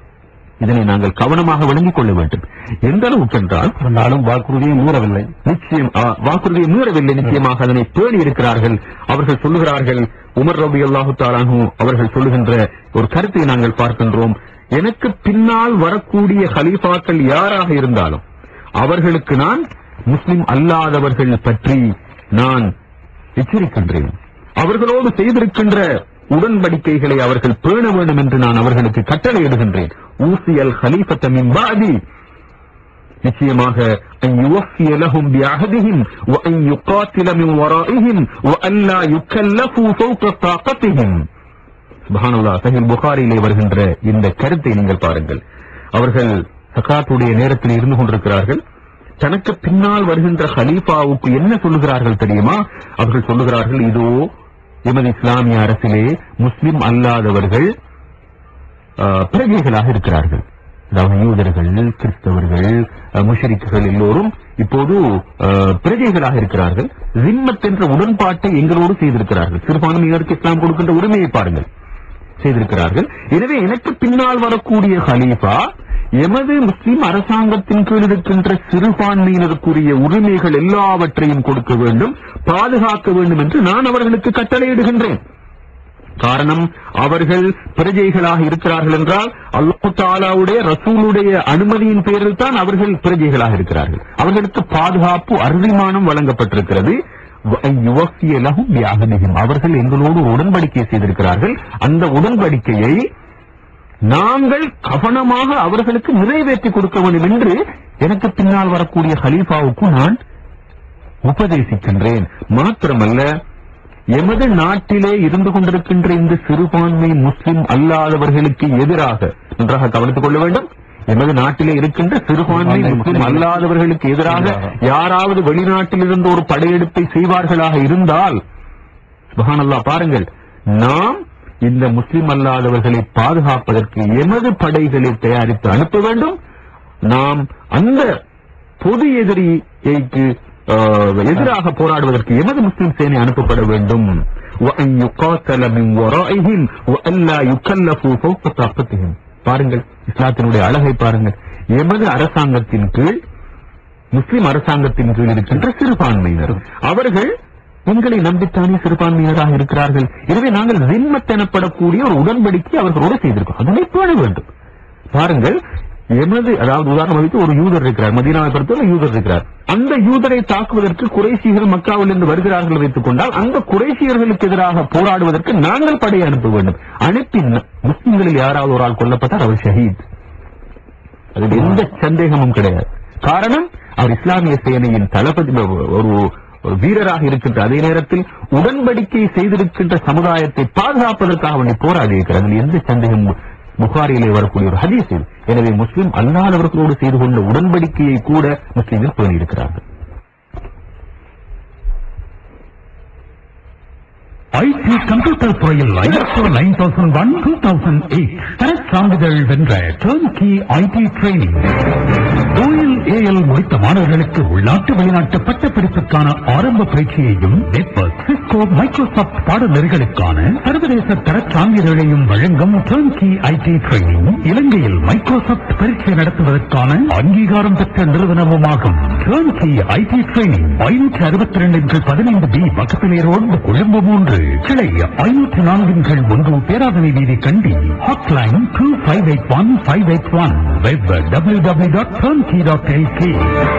[SPEAKER 2] இதனை நாங்கள் கவனமாக விளங்கிக் கொள்ள வேண்டும் எந்த அளவுக்கு என்றால்
[SPEAKER 1] ஒரு நாளும் வாக்குறுதியை மீறவில்லை
[SPEAKER 2] நிச்சயம் ஆ, வாக்குறுதியை மீறவில்லை நிச்சயமாக அதனை பேணி இருக்கிறார்கள் அவர்கள் சொல்லுகிறார்கள் உமர் ரபி அல்லாஹு தாலானு அவர்கள் சொல்லுகின்ற ஒரு கருத்தை நாங்கள் பார்க்கின்றோம் எனக்கு பின்னால் வரக்கூடிய ஹலீஃபாக்கள் யாராக இருந்தாலும் அவர்களுக்கு நான் முஸ்லிம் அல்லாதவர்கள் பற்றி நான் எச்சரிக்கின்றேன் அவர்களோடு செய்திருக்கின்ற உடன்படிக்கைகளை அவர்கள் பேண வேண்டும் என்று நான் அவர்களுக்கு கட்டளையிடுகின்றேன் ஊசியல் ஹலீஃபத்த மின் பாதி நிச்சயமாக أن يوفي لهم بعهدهم وأن يقاتل من ورائهم وأن لا يكلفوا فوق طاقتهم சுபஹானல்லா சஹில் புகாரிலே வருகின்ற இந்த கருத்தை நீங்கள் பாருங்கள் அவர்கள் சகாத்துடைய நேரத்தில் இருந்து கொண்டிருக்கிறார்கள் தனக்கு பின்னால் வருகின்ற ஹலீஃபாவுக்கு என்ன சொல்லுகிறார்கள் தெரியுமா அவர்கள் சொல்லுகிறார்கள் இதோ எமது இஸ்லாமிய அரசிலே முஸ்லிம் அல்லாதவர்கள் ஆஹ், பிரஜைகளாக இருக்கிறார்கள் அதாவது யூதர்கள் கிறிஸ்தவர்கள் அஹ், முஷரிக்குகள் எல்லோரும் இப்போது அஹ், பிரஜைகளாக இருக்கிறார்கள் ஜிம்மத் என்ற உடன்பாட்டை எங்களோடு செய்திருக்கிறார்கள் சிறுபான்மையினருக்கு இஸ்லாம் கொடுக்கின்ற உரிமையை பாருங்கள் செய்திருக்கிறார்கள் எனவே எனக்கு பின்னால் வரக்கூடிய ஹலீஃபா எமது முஸ்லிம் அரசாங்கத்தின் கீழ் இருக்கின்ற சிறுபான்மையினருக்குரிய உரிமைகள் எல்லாவற்றையும் கொடுக்க வேண்டும் பாதுகாக்க வேண்டும் என்று நான் அவர்களுக்கு கட்டளையிடுகின்றேன் காரணம் அவர்கள் பிரஜைகளாக இருக்கிறார்கள் என்றால் அல்லாஹு தாலாவுடைய ரசூலுடைய அனுமதியின் பேரில் தான் அவர்கள் பிரஜைகளாக இருக்கிறார்கள் அவர்களுக்கு பாதுகாப்பு அருவிமானம் வழங்கப்பட்டிருக்கிறது வ- யுவஃபிய லஹும் பிஅஹதிஹிம். அவர்கள் எங்களோடு ஒரு உடன்படிக்கை செய்திருக்கிறார்கள் அந்த உடன்படிக்கையை நாங்கள் கவனமாக அவர்களுக்கு நிறைவேற்றி கொடுக்க வேண்டும் என்று எனக்கு பின்னால் வரக்கூடிய ஹலீஃபாவுக்கு நான் உபதேசிக்கின்றேன் மாத்திரமல்ல எமது நாட்டிலே இருந்து கொண்டிருக்கின்ற இந்த சிறுபான்மை முஸ்லிம் அல்லாதவர்களுக்கு எதிராக நன்றாக கவனித்துக் கொள்ள வேண்டும் எமது நாட்டிலே இருக்கின்ற சிறுபான்மை
[SPEAKER 1] சிறுபான்மை
[SPEAKER 2] முஸ்லிம்
[SPEAKER 1] முஸ்லிம்
[SPEAKER 2] அல்லாதவர்களுக்கு எதிராக
[SPEAKER 1] எதிராக.
[SPEAKER 2] யாராவது வெளிநாட்டிலிருந்து ஒரு படையெடுப்பை செய்வார்களாக இருந்தால் சுபஹானல்லாஹ் பாருங்கள் நாம் இந்த முஸ்லிம் அல்லாதவர்களை பாதுகாப்பதற்கு எமது படைகளை தயாரித்து அனுப்ப வேண்டும் நாம் அந்த பொது எதிரிக்கு ஆஹ், எதிராக போராடுவதற்கு எமது முஸ்லிம் சேனை அனுப்பப்பட வேண்டும் وأن يقاتل من ورائهم وألا يكلفوا فوق طاقتهم. பாருங்கள் இஸ்லாத்தினுடைய அழகை பாருங்கள் எமது அரசாங்கத்தின் கீழ் முஸ்லிம் அரசாங்கத்தின் கீழ் இருக்கின்ற சிறுபான்மையினர் அவர்கள் எங்களை நம்பித்தானே சிறுபான்மையினராக இருக்கிறார்கள் எனவே நாங்கள் ஜிம்மத் எனப்படக்கூடிய ஒரு உடன்படிக்கை அவர்களோடு செய்திருக்கோம் அதனை பேண வேண்டும் பாருங்கள் எமது அதாவது உதாரணம் வைத்து ஒரு யூதர் இருக்கிறார் மதீனாவை பொறுத்தவரை யூதர் இருக்கிறார் அந்த யூதரை தாக்குவதற்கு குறைசியர்கள் மக்காவில் இருந்து வருகிறார்கள் வைத்துக் கொண்டால் அந்த குறைசியர்களுக்கு எதிராக போராடுவதற்கு நாங்கள் படையை அனுப்ப வேண்டும் அனுப்பி ந- முஸ்லிம்களில் யாராவது ஒரு ஆள் கொல்லப்பட்டால் அவர் ஷஹீத் அதில் எந்த சந்தேகமும் கிடையாது காரணம் அவர் இஸ்லாமிய சேனையின் தளபதி ஒரு ஒரு வீரராக இருக்கின்ற அதே நேரத்தில் உடன்படிக்கை செய்திருக்கின்ற சமுதாயத்தை பாதுகாப்பதற்காக அவனை போராடி இருக்கிறார் அதில் எந்த சந்தேகமும் புகாரியிலே வரக்கூடிய ஒரு ஹதீஸ் இது எனவே முஸ்லிம் அல்லாதவர்களோடு செய்து கொண்ட உடன்படிக்கையை கூட முஸ்லிம்கள் பேணியிருக்கிறார்கள்
[SPEAKER 1] ஐடி கம்ப்யூட்டர் துறையில் ISO nine thousand one two thousand eight தரச் சான்றிதழ் வென்ற turnkey IT training OL AL முடித்த மாணவர்களுக்கு உள்நாட்டு வெளிநாட்டு பட்டப்படிப்புக்கான ஆரம்ப பயிற்சியையும் நெட்வொர்க் சிஸ்கோ மைக்ரோசாப்ட் பாடநெறிகளுக்கான சர்வதேச தரச் சான்றிதழையும் வழங்கும் டர்ன்கி ஐடி ட்ரைனிங் இலங்கையில் மைக்ரோசாப்ட் பரீட்சை நடத்துவதற்கான அங்கீகாரம் பெற்ற நிறுவனமுமாகும் டர்ன்கி ஐடி ட்ரைனிங் ஐநூற்றி அறுபத்தி ரெண்டு பதினைந்து பி வகுப்பிலே ரோடு கொழும்பு மூன்று கிளை ஐநூற்றி நான்கின் கீழ் ஒன்று பேராதனை வீதி Kandy hotline two five eight one five eight one web W W dot turnkey dot LK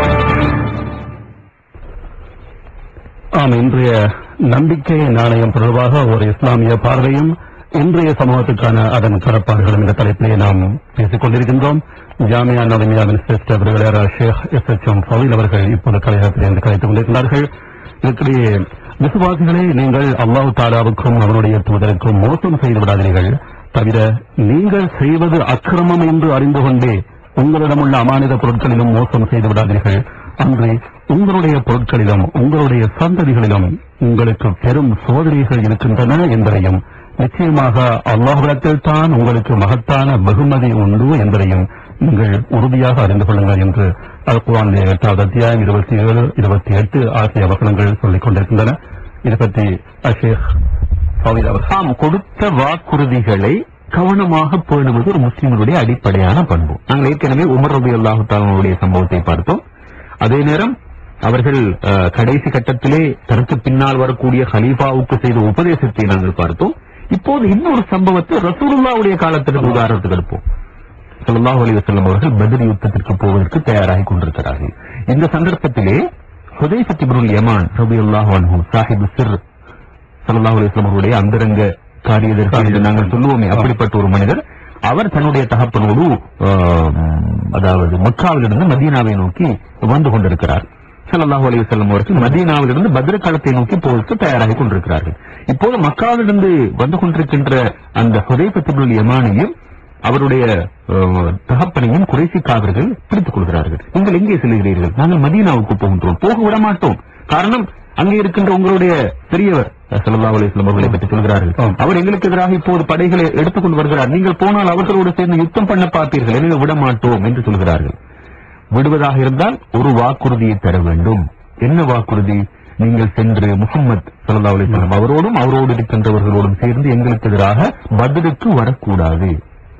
[SPEAKER 3] ஆம் இன்றைய நம்பிக்கை நாணயம் தொடர்பாக ஒரு இஸ்லாமிய பார்வையும் இன்றைய சமூகத்துக்கான அதன் கடப்பாடுகளும் என்ற தலைப்பிலே நாம் பேசிக் கொண்டிருக்கின்றோம் ஜாமியா நவமியாவின் சிரேஷ்ட விருதுகளர் Sheikh S H M Faweel அவர்கள் இப்போது கலையகத்திலிருந்து கலைத்துக் கொண்டிருக்கிறார்கள் இதற்கிடையே விசுவாசிகளை நீங்கள் அல்லாஹ் தாலாவுக்கும் அவனுடைய தூதருக்கும் மோசம் செய்து விடாதீர்கள் தவிர நீங்கள் செய்வது அக்கிரமம் என்று அறிந்து கொண்டே உங்களிடமுள்ள அமானித பொருட்களிலும் மோசம் செய்து விடாதீர்கள் அன்று உங்களுடைய பொருட்களிலும் உங்களுடைய சந்ததிகளிலும் உங்களுக்கு பெரும் சோதனைகள் இருக்கின்றன என்பதையும் நிச்சயமாக அல்லாஹிடத்தில் தான் உங்களுக்கு மகத்தான வெகுமதி உண்டு என்பதையும் நீங்கள் உறுதியாக அறிந்து கொள்ளுங்கள் என்று அல் குரானுடைய எட்டாவது அத்தியாயம் இருபத்தி ஏழு இருபத்தி எட்டு ஆகிய வசனங்கள் சொல்லிக் கொண்டிருக்கின்றன இது பற்றி அஷேக் ஃபவீத் அவர்
[SPEAKER 2] தாம் கொடுத்த வாக்குறுதிகளை கவனமாக பேணுவது ஒரு முஸ்லிம்களுடைய அடிப்படையான பண்பு நாங்கள் ஏற்கனவே உமர் ரபி அல்லாஹு தாலாவுடைய சம்பவத்தை பார்த்தோம் அதே நேரம் அவர்கள் அஹ், கடைசி கட்டத்திலே தனக்கு பின்னால் வரக்கூடிய ஹலீஃபாவுக்கு செய்த உபதேசத்தை நாங்கள் பார்த்தோம் இப்போது இன்னொரு சம்பவத்தை ரசூலுல்லாவுடைய காலத்திற்கு உதாரணத்துக்கு எடுப்போம் ஸல்லல்லாஹு அலைஹி வஸல்லம் அவர்கள் பத்ர் யுத்தத்திற்கு போவதற்கு தயாராகி கொண்டிருக்கிறார்கள் இந்த சந்தர்ப்பத்திலே ஹுதைஃபத் இப்னுல் யமான் ரலியல்லாஹு அன்ஹு சாஹிபு சிர் ஸல்லல்லாஹு அலைஹி வஸல்லம் அவருடைய அந்தரங்க காரியதர்சி என்று நாங்கள் சொல்லுவோமே அப்படிப்பட்ட ஒரு மனிதர் அவர் தன்னுடைய தகப்பனோடு ஆம், அதாவது மக்காவிலிருந்து மதீனாவை நோக்கி வந்து கொண்டிருக்கிறார் ஸல்லல்லாஹு அலைஹி வஸல்லம் அவர்கள் மதீனாவிலிருந்து பத்ர களத்தை நோக்கி போவதற்கு தயாராகி கொண்டிருக்கிறார்கள் இப்போது மக்காவிலிருந்து வந்து கொண்டிருக்கின்ற அந்த ஹுதைஃபத் இப்னுல் யமானையும் அவருடைய அஹ், தகப்பனையும் குறைசி காவர்கள் பிடித்துக் கொள்கிறார்கள் நீங்கள் எங்கே செல்கிறீர்கள் நாங்கள் மதீனாவுக்கு போகின்றோம் போக விட மாட்டோம் காரணம் அங்கே இருக்கின்ற உங்களுடைய பெரியவர் சல்லா அலிஸ்லாம் அவர்களை பற்றி சொல்கிறார்கள்
[SPEAKER 3] ஆம்.
[SPEAKER 2] அவர் எங்களுக்கு எதிராக இப்போது படைகளை எடுத்துக்கொண்டு வருகிறார் நீங்கள் போனால் அவர்களோடு சேர்ந்து யுத்தம் பண்ண பார்ப்பீர்கள் எனவே விட மாட்டோம் என்று சொல்கிறார்கள் விடுவதாக இருந்தால் ஒரு வாக்குறுதியை தர வேண்டும் என்ன வாக்குறுதி நீங்கள் சென்று முகம்மது சல்லா அலிஸ்லாம் அவரோடும் அவரோடு இருக்கின்றவர்களோடும் சேர்ந்து எங்களுக்கு எதிராக பதிலுக்கு வரக்கூடாது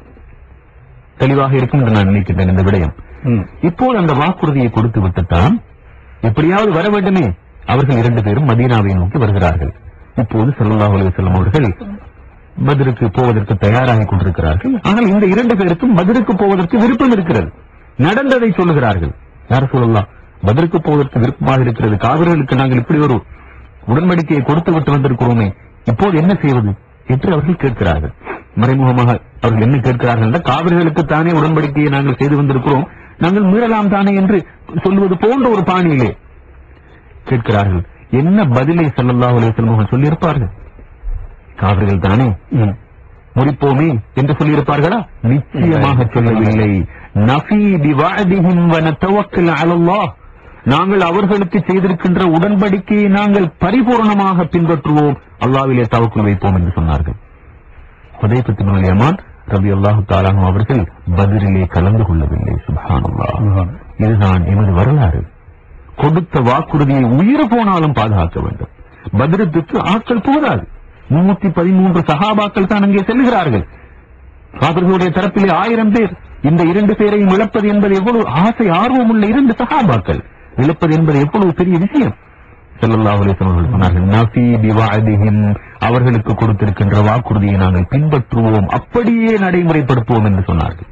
[SPEAKER 2] தெளிவாக இருக்கும் என்று நான் நினைக்கின்றேன் இந்த விடயம்
[SPEAKER 3] ம்.
[SPEAKER 2] இப்போது அந்த வாக்குறுதியை கொடுத்து விட்டுத்தான் எப்படியாவது வர வேண்டுமே அவர்கள் இரண்டு பேரும் மதீனாவை நோக்கி வருகிறார்கள் இப்போது ஸல்லல்லாஹு அலைஹி வஸல்லம் அவர்கள் பத்ருக்கு போவதற்கு தயாராகி கொண்டிருக்கிறார்கள் ஆனால் இந்த இரண்டு பேருக்கும் பத்ருக்கு போவதற்கு விருப்பம் இருக்கிறது நடந்ததை சொல்லுகிறார்கள் யார் சொல்லலாம் பத்ருக்கு போவதற்கு விருப்பமாக இருக்கிறது காவிர்களுக்கு நாங்கள் இப்படி ஒரு உடன்படிக்கையை கொடுத்து விட்டு வந்திருக்கிறோமே இப்போது என்ன செய்வது என்று அவர்கள் கேட்கிறார்கள் மறைமுகமாக அவர்கள் என்ன கேட்கிறார்கள் என்றால் காவிர்களுக்கு தானே உடன்படிக்கையை நாங்கள் செய்து வந்திருக்கிறோம் நாங்கள் மீறலாம் தானே என்று சொல்லுவது போன்ற ஒரு பாணியிலே கேட்கிறார்கள் என்ன பதிலை ஸல்லல்லாஹு அலைஹி வஸல்லம் அவர்கள் சொல்லியிருப்பார்கள் காவிர்கள் தானே
[SPEAKER 3] ம்.
[SPEAKER 2] முறிப்போமே என்று சொல்லியிருப்பார்களா நிச்சயமாக சொல்லவில்லை நஃபி பிவாதிஹிம் வ நதவக்கல் அலல்லாஹ் நாங்கள் அவர்களுக்கு செய்திருக்கின்ற உடன்படிக்கையை நாங்கள் பரிபூர்ணமாக பின்பற்றுவோம் அல்லாஹ்விலே தவக்குள் வைப்போம் என்று சொன்னார்கள் ஹுதைஃபத் இப்னு யமான் ரலியல்லாஹு தஆலா அன்ஹு அவர்கள் பதிரிலே கலந்து கொள்ளவில்லை சுப்ஹானல்லாஹ் இதுதான் எமது வரலாறு கொடுத்த வாக்குறுதியை உயிர் போனாலும் பாதுகாக்க வேண்டும் பத்ரத்துக்கு ஆட்கள் போதாது முன்னூத்தி பதிமூன்று சகாபாக்கள் தான் அங்கே செல்கிறார்கள் காதர்களுடைய தரப்பிலே ஆயிரம் பேர் இந்த இரண்டு பேரையும் இழப்பது என்பது எவ்வளவு ஆசை ஆர்வம் உள்ள இரண்டு சகாபாக்கள் இழப்பது என்பது எவ்வளவு பெரிய விஷயம் ஸல்லல்லாஹு அலைஹி வஸல்லம் அவர்கள் சொன்னார்கள் நஃபி பிவஅதிஹிம் அவர்களுக்கு கொடுத்திருக்கின்ற வாக்குறுதியை நாங்கள் பின்பற்றுவோம் அப்படியே நடைமுறைப்படுத்துவோம் என்று சொன்னார்கள்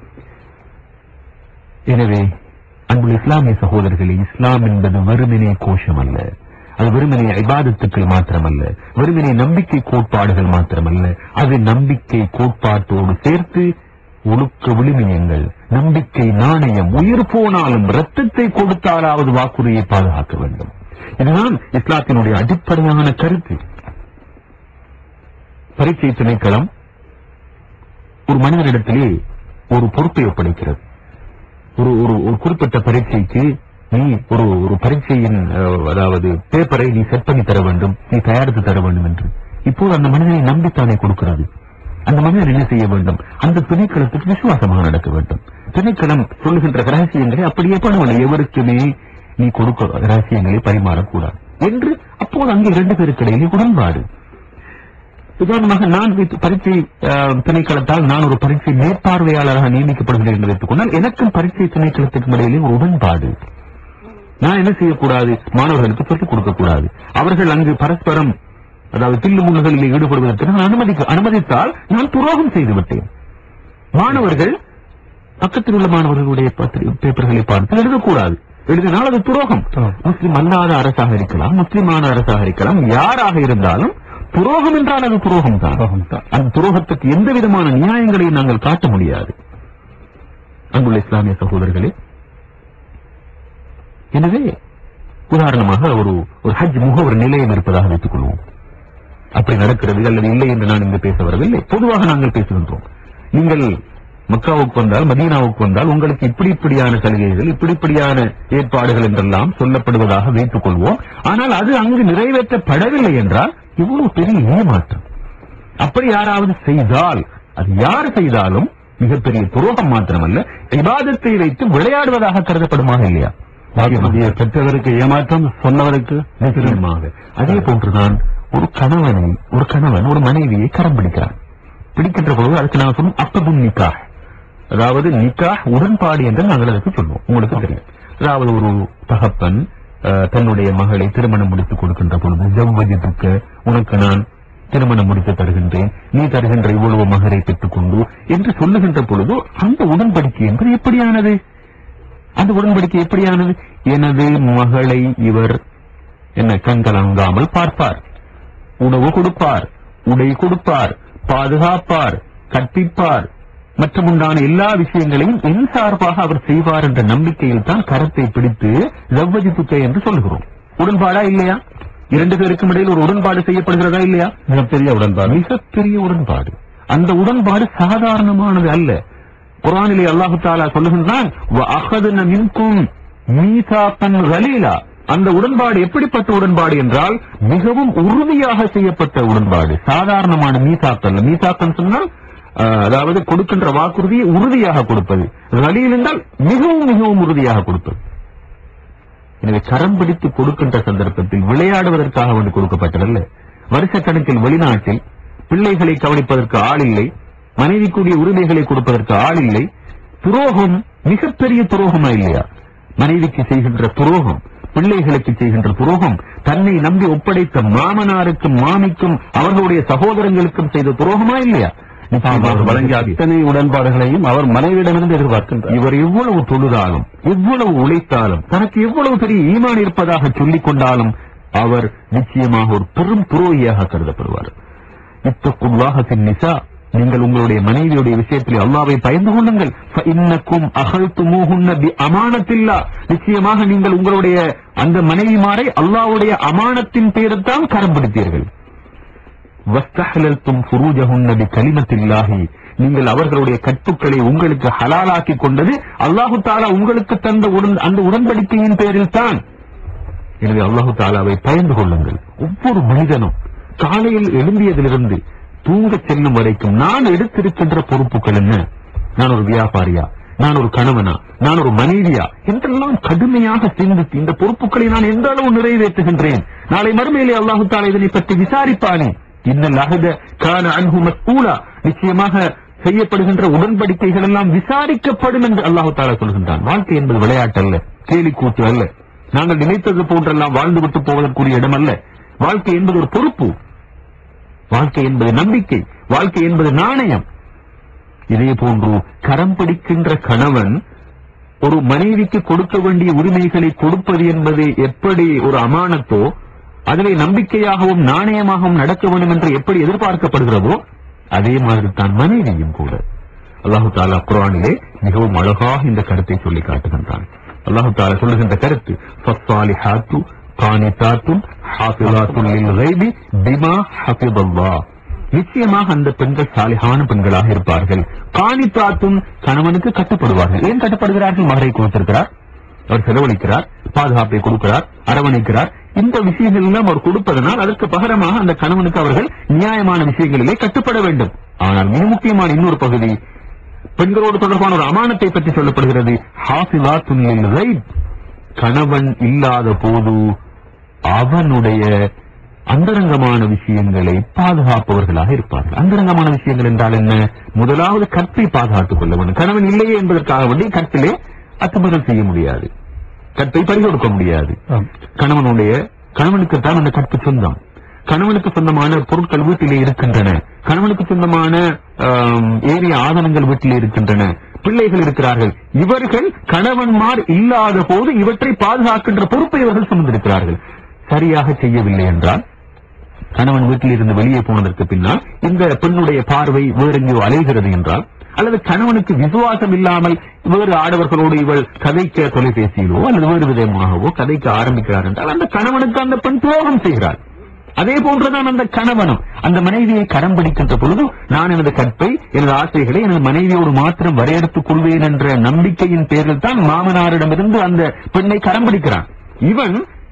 [SPEAKER 2] எனவே அன்புள்ள இஸ்லாமிய சகோதரர்களே இஸ்லாம் என்பது வெறுமனே கோஷம் அல்ல அது வெறுமனே இபாதத்துக்கள் மாத்திரமல்ல வெறுமனே நம்பிக்கை கோட்பாடுகள் மாத்திரமல்ல அது நம்பிக்கை கோட்பாட்டோடு சேர்த்து ஒழுக்க விழுமியங்கள் நம்பிக்கை நாணயம் உயிர் போனாலும் ரத்தத்தை கொடுத்தாலாவது வாக்குறுதியை பாதுகாக்க வேண்டும் இதுதான் இஸ்லாத்தினுடைய அடிப்படையான கருத்து பரீட்சை திணைக்களம் ஒரு மனிதனிடத்திலே ஒரு பொறுப்பை ஒப்படைக்கிறது ஒரு ஒரு ஒரு குறிப்பிட்ட பரீட்சைக்கு நீ ஒரு ஒரு பரீட்சையின் அஹ், அதாவது பேப்பரை நீ செட் பண்ணி தர வேண்டும் நீ தயாரித்து தர வேண்டும் என்று இப்போது அந்த மனிதனை நம்பித்தானே கொடுக்கிறது அந்த மனிதன் என்ன செய்ய வேண்டும் அந்த திணைக்களத்துக்கு விசுவாசமாக நடக்க வேண்டும் திணைக்களம் சொல்லுகின்ற ரகசியங்களை அப்படியே பண்ணவில்லை எவருக்குமே நீ கொடுக்க ரகசியங்களை பரிமாறக்கூடாது என்று அப்போது அங்கே இரண்டு பேருக்கு இடையிலே உடன்பாடு உதாரணமாக நான் வைத்து- பரீட்சை அஹ், திணைக்களத்தால் நான் ஒரு பரீட்சை மேற்பார்வையாளராக நியமிக்கப்படுகிறேன் என்று வைத்துக் கொண்டால் எனக்கும் பரீட்சை திணைக்களத்துக்கும் இடையிலே ஒரு உடன்பாடு நான் என்ன செய்யக்கூடாது மாணவர்களுக்கு சொல்லிக் கொடுக்க கூடாது அவர்கள் அங்கு பரஸ்பரம் அதாவது தில்லு முள்ளுகளில் ஈடுபடுவதற்கு நான் அனுமதிக்க அனுமதித்தால் நான் துரோகம் செய்து விட்டேன் மாணவர்கள் பக்கத்தில் உள்ள மாணவர்களுடைய பத்திரி- பேப்பர்களை பார்த்து எழுதக்கூடாது எழுதினால் அது துரோகம் முஸ்லிம் அல்லாத அரசாக இருக்கலாம் முஸ்லிமான அரசாக இருக்கலாம் யாராக இருந்தாலும் துரோகம் என்றால் அது துரோகம் தான் அந்த துரோகத்துக்கு எந்த விதமான நியாயங்களையும் நாங்கள் காட்ட முடியாது அங்குள்ள இஸ்லாமிய சகோதரர்களே எனவே உதாரணமாக ஒரு ஒரு ஹஜ் முகவர் நிலையம் இருப்பதாக வைத்துக் கொள்வோம் அப்படி நடக்கிறது அல்லது இல்லை என்று நான் இங்கு பேச வரவில்லை பொதுவாக நாங்கள் பேசுகின்றோம் நீங்கள் மக்காவுக்கு வந்தால் மதீனாவுக்கு வந்தால் உங்களுக்கு இப்படி இப்படியான சலுகைகள் இப்படி இப்படியான ஏற்பாடுகள் என்றெல்லாம் சொல்லப்படுவதாக வைத்துக் கொள்வோம் ஆனால் அது அங்கு நிறைவேற்றப்படவில்லை என்றால் இவ்வளவு பெரிய ஏமாற்றம் அப்படி யாராவது செய்தால் அது யார் செய்தாலும் மிகப்பெரிய துரோகம் மாத்திரமல்ல இபாதத்தை வைத்து விளையாடுவதாக கருதப்படுமாக இல்லையா
[SPEAKER 3] வாக்குறுதியை பெற்றவருக்கு ஏமாற்றம் சொன்னவருக்கு
[SPEAKER 2] நிச்சயமாக அதே போன்றுதான் ஒரு கணவனை ஒரு கணவன் ஒரு மனைவியை கரம் பிடிக்கிறான் பிடிக்கின்ற பொழுது அதுக்கு நாங்கள் சொல்லுவோம் அக்கபுன் நிக்கா அதாவது நிக்கா உடன்பாடு என்று நாங்கள் அதுக்கு சொல்லுவோம் உங்களுக்கு தெரியும் அதாவது ஒரு தகப்பன் அஹ், தன்னுடைய மகளை திருமணம் முடித்துக் கொடுக்கின்ற பொழுது ஜவ்வஜித்துக்கு உனக்கு நான் திருமணம் முடித்து தருகின்றேன் நீ தருகின்ற இவ்வளவு மகரை பெற்றுக்கொண்டு என்று சொல்லுகின்ற பொழுது அந்த உடன்படிக்கை என்பது எப்படியானது அந்த உடன்படிக்கை எப்படியானது எனது மகளை இவர் என்ன கண்கலங்காமல் பார்ப்பார் உணவு கொடுப்பார் உடை கொடுப்பார் பாதுகாப்பார் கற்பிப்பார் மற்றும் உண்டான எல்லா விஷயங்களையும் என் சார்பாக அவர் செய்வார் என்ற நம்பிக்கையில் தான் கரத்தை பிடித்து ஜவ்வஜி துக்கை என்று சொல்லுகிறோம் உடன்பாடா இல்லையா இரண்டு பேருக்கும் இடையில் ஒரு உடன்பாடு செய்யப்படுகிறதா இல்லையா
[SPEAKER 3] மிகப்பெரிய உடன்பாடு
[SPEAKER 2] மிகப்பெரிய உடன்பாடு அந்த உடன்பாடு சாதாரணமானது அல்ல குரானிலே அல்லாஹு தாலா சொல்லுகின்றான் "வஅഖذன மின்கும் மீசாக்கன் கலீலா அந்த உடன்பாடு எப்படிப்பட்ட உடன்பாடு என்றால் மிகவும் உறுதியாக செய்யப்பட்ட உடன்பாடு சாதாரணமான மீசாக்கல் மீசாக்கன் சொன்னால் அஹ், அதாவது கொடுக்கின்ற வாக்குறுதியை உறுதியாக கொடுப்பது கலீல் என்றால் மிகவும் மிகவும் உறுதியாக கொடுப்பது எனவே கரம் பிடித்து கொடுக்கின்ற சந்தர்ப்பத்தில் விளையாடுவதற்காக வந்து கொடுக்கப்பட்டதல்ல வருஷக்கணக்கில் வெளிநாட்டில் பிள்ளைகளை கவனிப்பதற்கு ஆள் இல்லை மனைவிக்குரிய உரிமைகளை கொடுப்பதற்கு ஆள் இல்லை துரோகம் மிகப்பெரிய துரோகமா இல்லையா மனைவிக்கு செய்கின்ற துரோகம் பிள்ளைகளுக்கு செய்கின்ற துரோகம் தன்னை நம்பி ஒப்படைத்த மாமனாருக்கும் மாமிக்கும் அவர்களுடைய சகோதரங்களுக்கும் செய்த துரோகமா இல்லையா நிச்சயமாக
[SPEAKER 3] அவர் வழங்கிய
[SPEAKER 2] வழங்கிய
[SPEAKER 3] அத்தனை உடன்பாடுகளையும் அவர் மனைவியிடமிருந்து எதிர்பார்க்கின்றார்
[SPEAKER 2] இவர் எவ்வளவு தொழுதாலும் எவ்வளவு உழைத்தாலும் தனக்கு எவ்வளவு பெரிய ஈமான் இருப்பதாக சொல்லிக் கொண்டாலும் அவர் நிச்சயமாக ஒரு பெரும் துரோகியாக கருதப்படுவார் இத்தக்குள்ளாக நிசா நீங்கள் உங்களுடைய மனைவியுடைய விஷயத்தில் அல்லாவை பயந்து கொள்ளுங்கள் இன்னக்கும் அகழ்த்துமூகுன்ன பி அமானத்தில்லா நிச்சயமாக நீங்கள் உங்களுடைய அந்த மனைவிமாரை அல்லாவுடைய அமானத்தின் பேருத்தான் கரம் பிடித்தீர்கள் வஸ்தஹலல்தும் ஃபுரூஜஹுன்ன பி கலிமத்தில்லாஹி நீங்கள் அவர்களுடைய கற்புக்களை உங்களுக்கு ஹலாலாக்கி கொண்டது அல்லாஹு தாலா உங்களுக்கு தந்த உடன் அந்த உடன்படிக்கையின் பேரில் தான் எனவே அல்லாஹு தாலாவை பயந்து கொள்ளுங்கள் ஒவ்வொரு மனிதனும் காலையில் எழும்பியதிலிருந்து தூங்கச் செல்லும் வரைக்கும் நான் எடுத்திருக்கின்ற பொறுப்புகள் என்ன நான் ஒரு வியாபாரியா நான் ஒரு கணவனா நான் ஒரு மனைவியா என்றெல்லாம் கடுமையாக சிந்தித்து இந்த பொறுப்புகளை நான் எந்த அளவு நிறைவேற்றுகின்றேன் நாளை மறுமையிலே அல்லாஹு தாலா இதனை பற்றி விசாரிப்பானே இன்னல் அகத கான அன்ஹு மஸ்ஊலா நிச்சயமாக செய்யப்படுகின்ற உடன்படிக்கைகள் எல்லாம் விசாரிக்கப்படும் என்று அல்லாஹு தாலா சொல்கின்றான் வாழ்க்கை என்பது விளையாட்டு அல்ல கேலி கூத்து அல்ல நாங்கள் நினைத்தது போன்றெல்லாம் வாழ்ந்து விட்டு போவதற்குரிய இடம் அல்ல வாழ்க்கை என்பது ஒரு பொறுப்பு வாழ்க்கை என்பது நம்பிக்கை வாழ்க்கை என்பது நாணயம் இதே போன்று கரம் பிடிக்கின்ற கணவன் ஒரு மனைவிக்கு கொடுக்க வேண்டிய உரிமைகளை கொடுப்பது என்பது எப்படி ஒரு அமானத்தோ அதுவே நம்பிக்கையாகவும் நாணயமாகவும் நடக்க வேண்டும் என்று எப்படி எதிர்பார்க்கப்படுகிறதோ அதே மாதிரி தான் மனைவியும் கூட அல்லாஹு தாலா குரானிலே மிகவும் அழகாக இந்த கருத்தை சொல்லி காட்டுகின்றான் அல்லாஹு தாலா சொல்லுகின்ற கருத்து ஃபஸ்ஸாலிஹாத்து கானிதாத்தும் ஹாஃபிலாத்துன் லில் கைபி பிமா ஹஃபிதல்லாஹ் நிச்சயமாக அந்த பெண்கள் சாலிகான பெண்களாக இருப்பார்கள் காணித்தாத்தும் கணவனுக்கு கட்டுப்படுவார்கள் ஏன் கட்டுப்படுகிறார்கள் மகரை கொடுத்திருக்கிறார் அவர் செலவழிக்கிறார் பாதுகாப்பை கொடுக்கிறார் அரவணைக்கிறார் இந்த விஷயங்கள் எல்லாம் அவர் கொடுப்பதனால் அதற்கு பகரமாக அந்த கணவனுக்கு அவர்கள் நியாயமான விஷயங்களிலே கட்டுப்பட வேண்டும் ஆனால் மிக முக்கியமான இன்னொரு பகுதி பெண்களோடு தொடர்பான ஒரு அமானத்தை பற்றி சொல்லப்படுகிறது ஹாஃபிலாத்துன் லில் கைப். கணவன் இல்லாத போது அவனுடைய அந்தரங்கமான விஷயங்களை பாதுகாப்பவர்களாக இருப்பார்கள் அந்தரங்கமான விஷயங்கள் என்றால் என்ன முதலாவது கற்பை பாதுகாத்துக் கொள்ள வேண்டும் கணவன் இல்லையே என்பதற்காக வேண்டி கற்பிலே அத்துமீறல் செய்ய முடியாது கற்பை பறிகொடுக்க முடியாது
[SPEAKER 3] ஆம்.
[SPEAKER 2] கணவனுடைய கணவனுக்குத்தான் அந்த கற்பு சொந்தம் கணவனுக்கு சொந்தமான பொருட்கள் வீட்டிலே இருக்கின்றன கணவனுக்கு சொந்தமான ஆம், ஏறிய ஆதனங்கள் வீட்டிலே இருக்கின்றன பிள்ளைகள் இருக்கிறார்கள் இவர்கள் கணவன்மார் இல்லாத போது இவற்றை பாதுகாக்கின்ற பொறுப்பை இவர்கள் சுமந்திருக்கிறார்கள் சரியாக செய்யவில்லை என்றால் கணவன் வீட்டில் இருந்து வெளியே போனதற்கு பின்னால் இந்த பெண்ணுடைய பார்வை வேறெங்கோ அலைகிறது என்றால் அல்லது கணவனுக்கு விசுவாசம் இல்லாமல் வேறு ஆடவர்களோடு இவள் கதைக்க தொலைபேசியிலோ அல்லது வேறு விதமாகவோ கதைக்க ஆரம்பிக்கிறார் என்றால் அந்த கணவனுக்கு அந்த பெண் துரோகம் செய்கிறார் அதே போன்றுதான் அந்த கணவனும் அந்த மனைவியை கரம் பிடிக்கின்ற பொழுது நான் எனது கற்பை எனது ஆசைகளை எனது மனைவியோடு மாத்திரம் வரையறுத்துக் கொள்வேன் என்ற நம்பிக்கையின் பேரில் தான் மாமனாரிடமிருந்து அந்த பெண்ணை கரம் பிடிக்கிறான் இவன்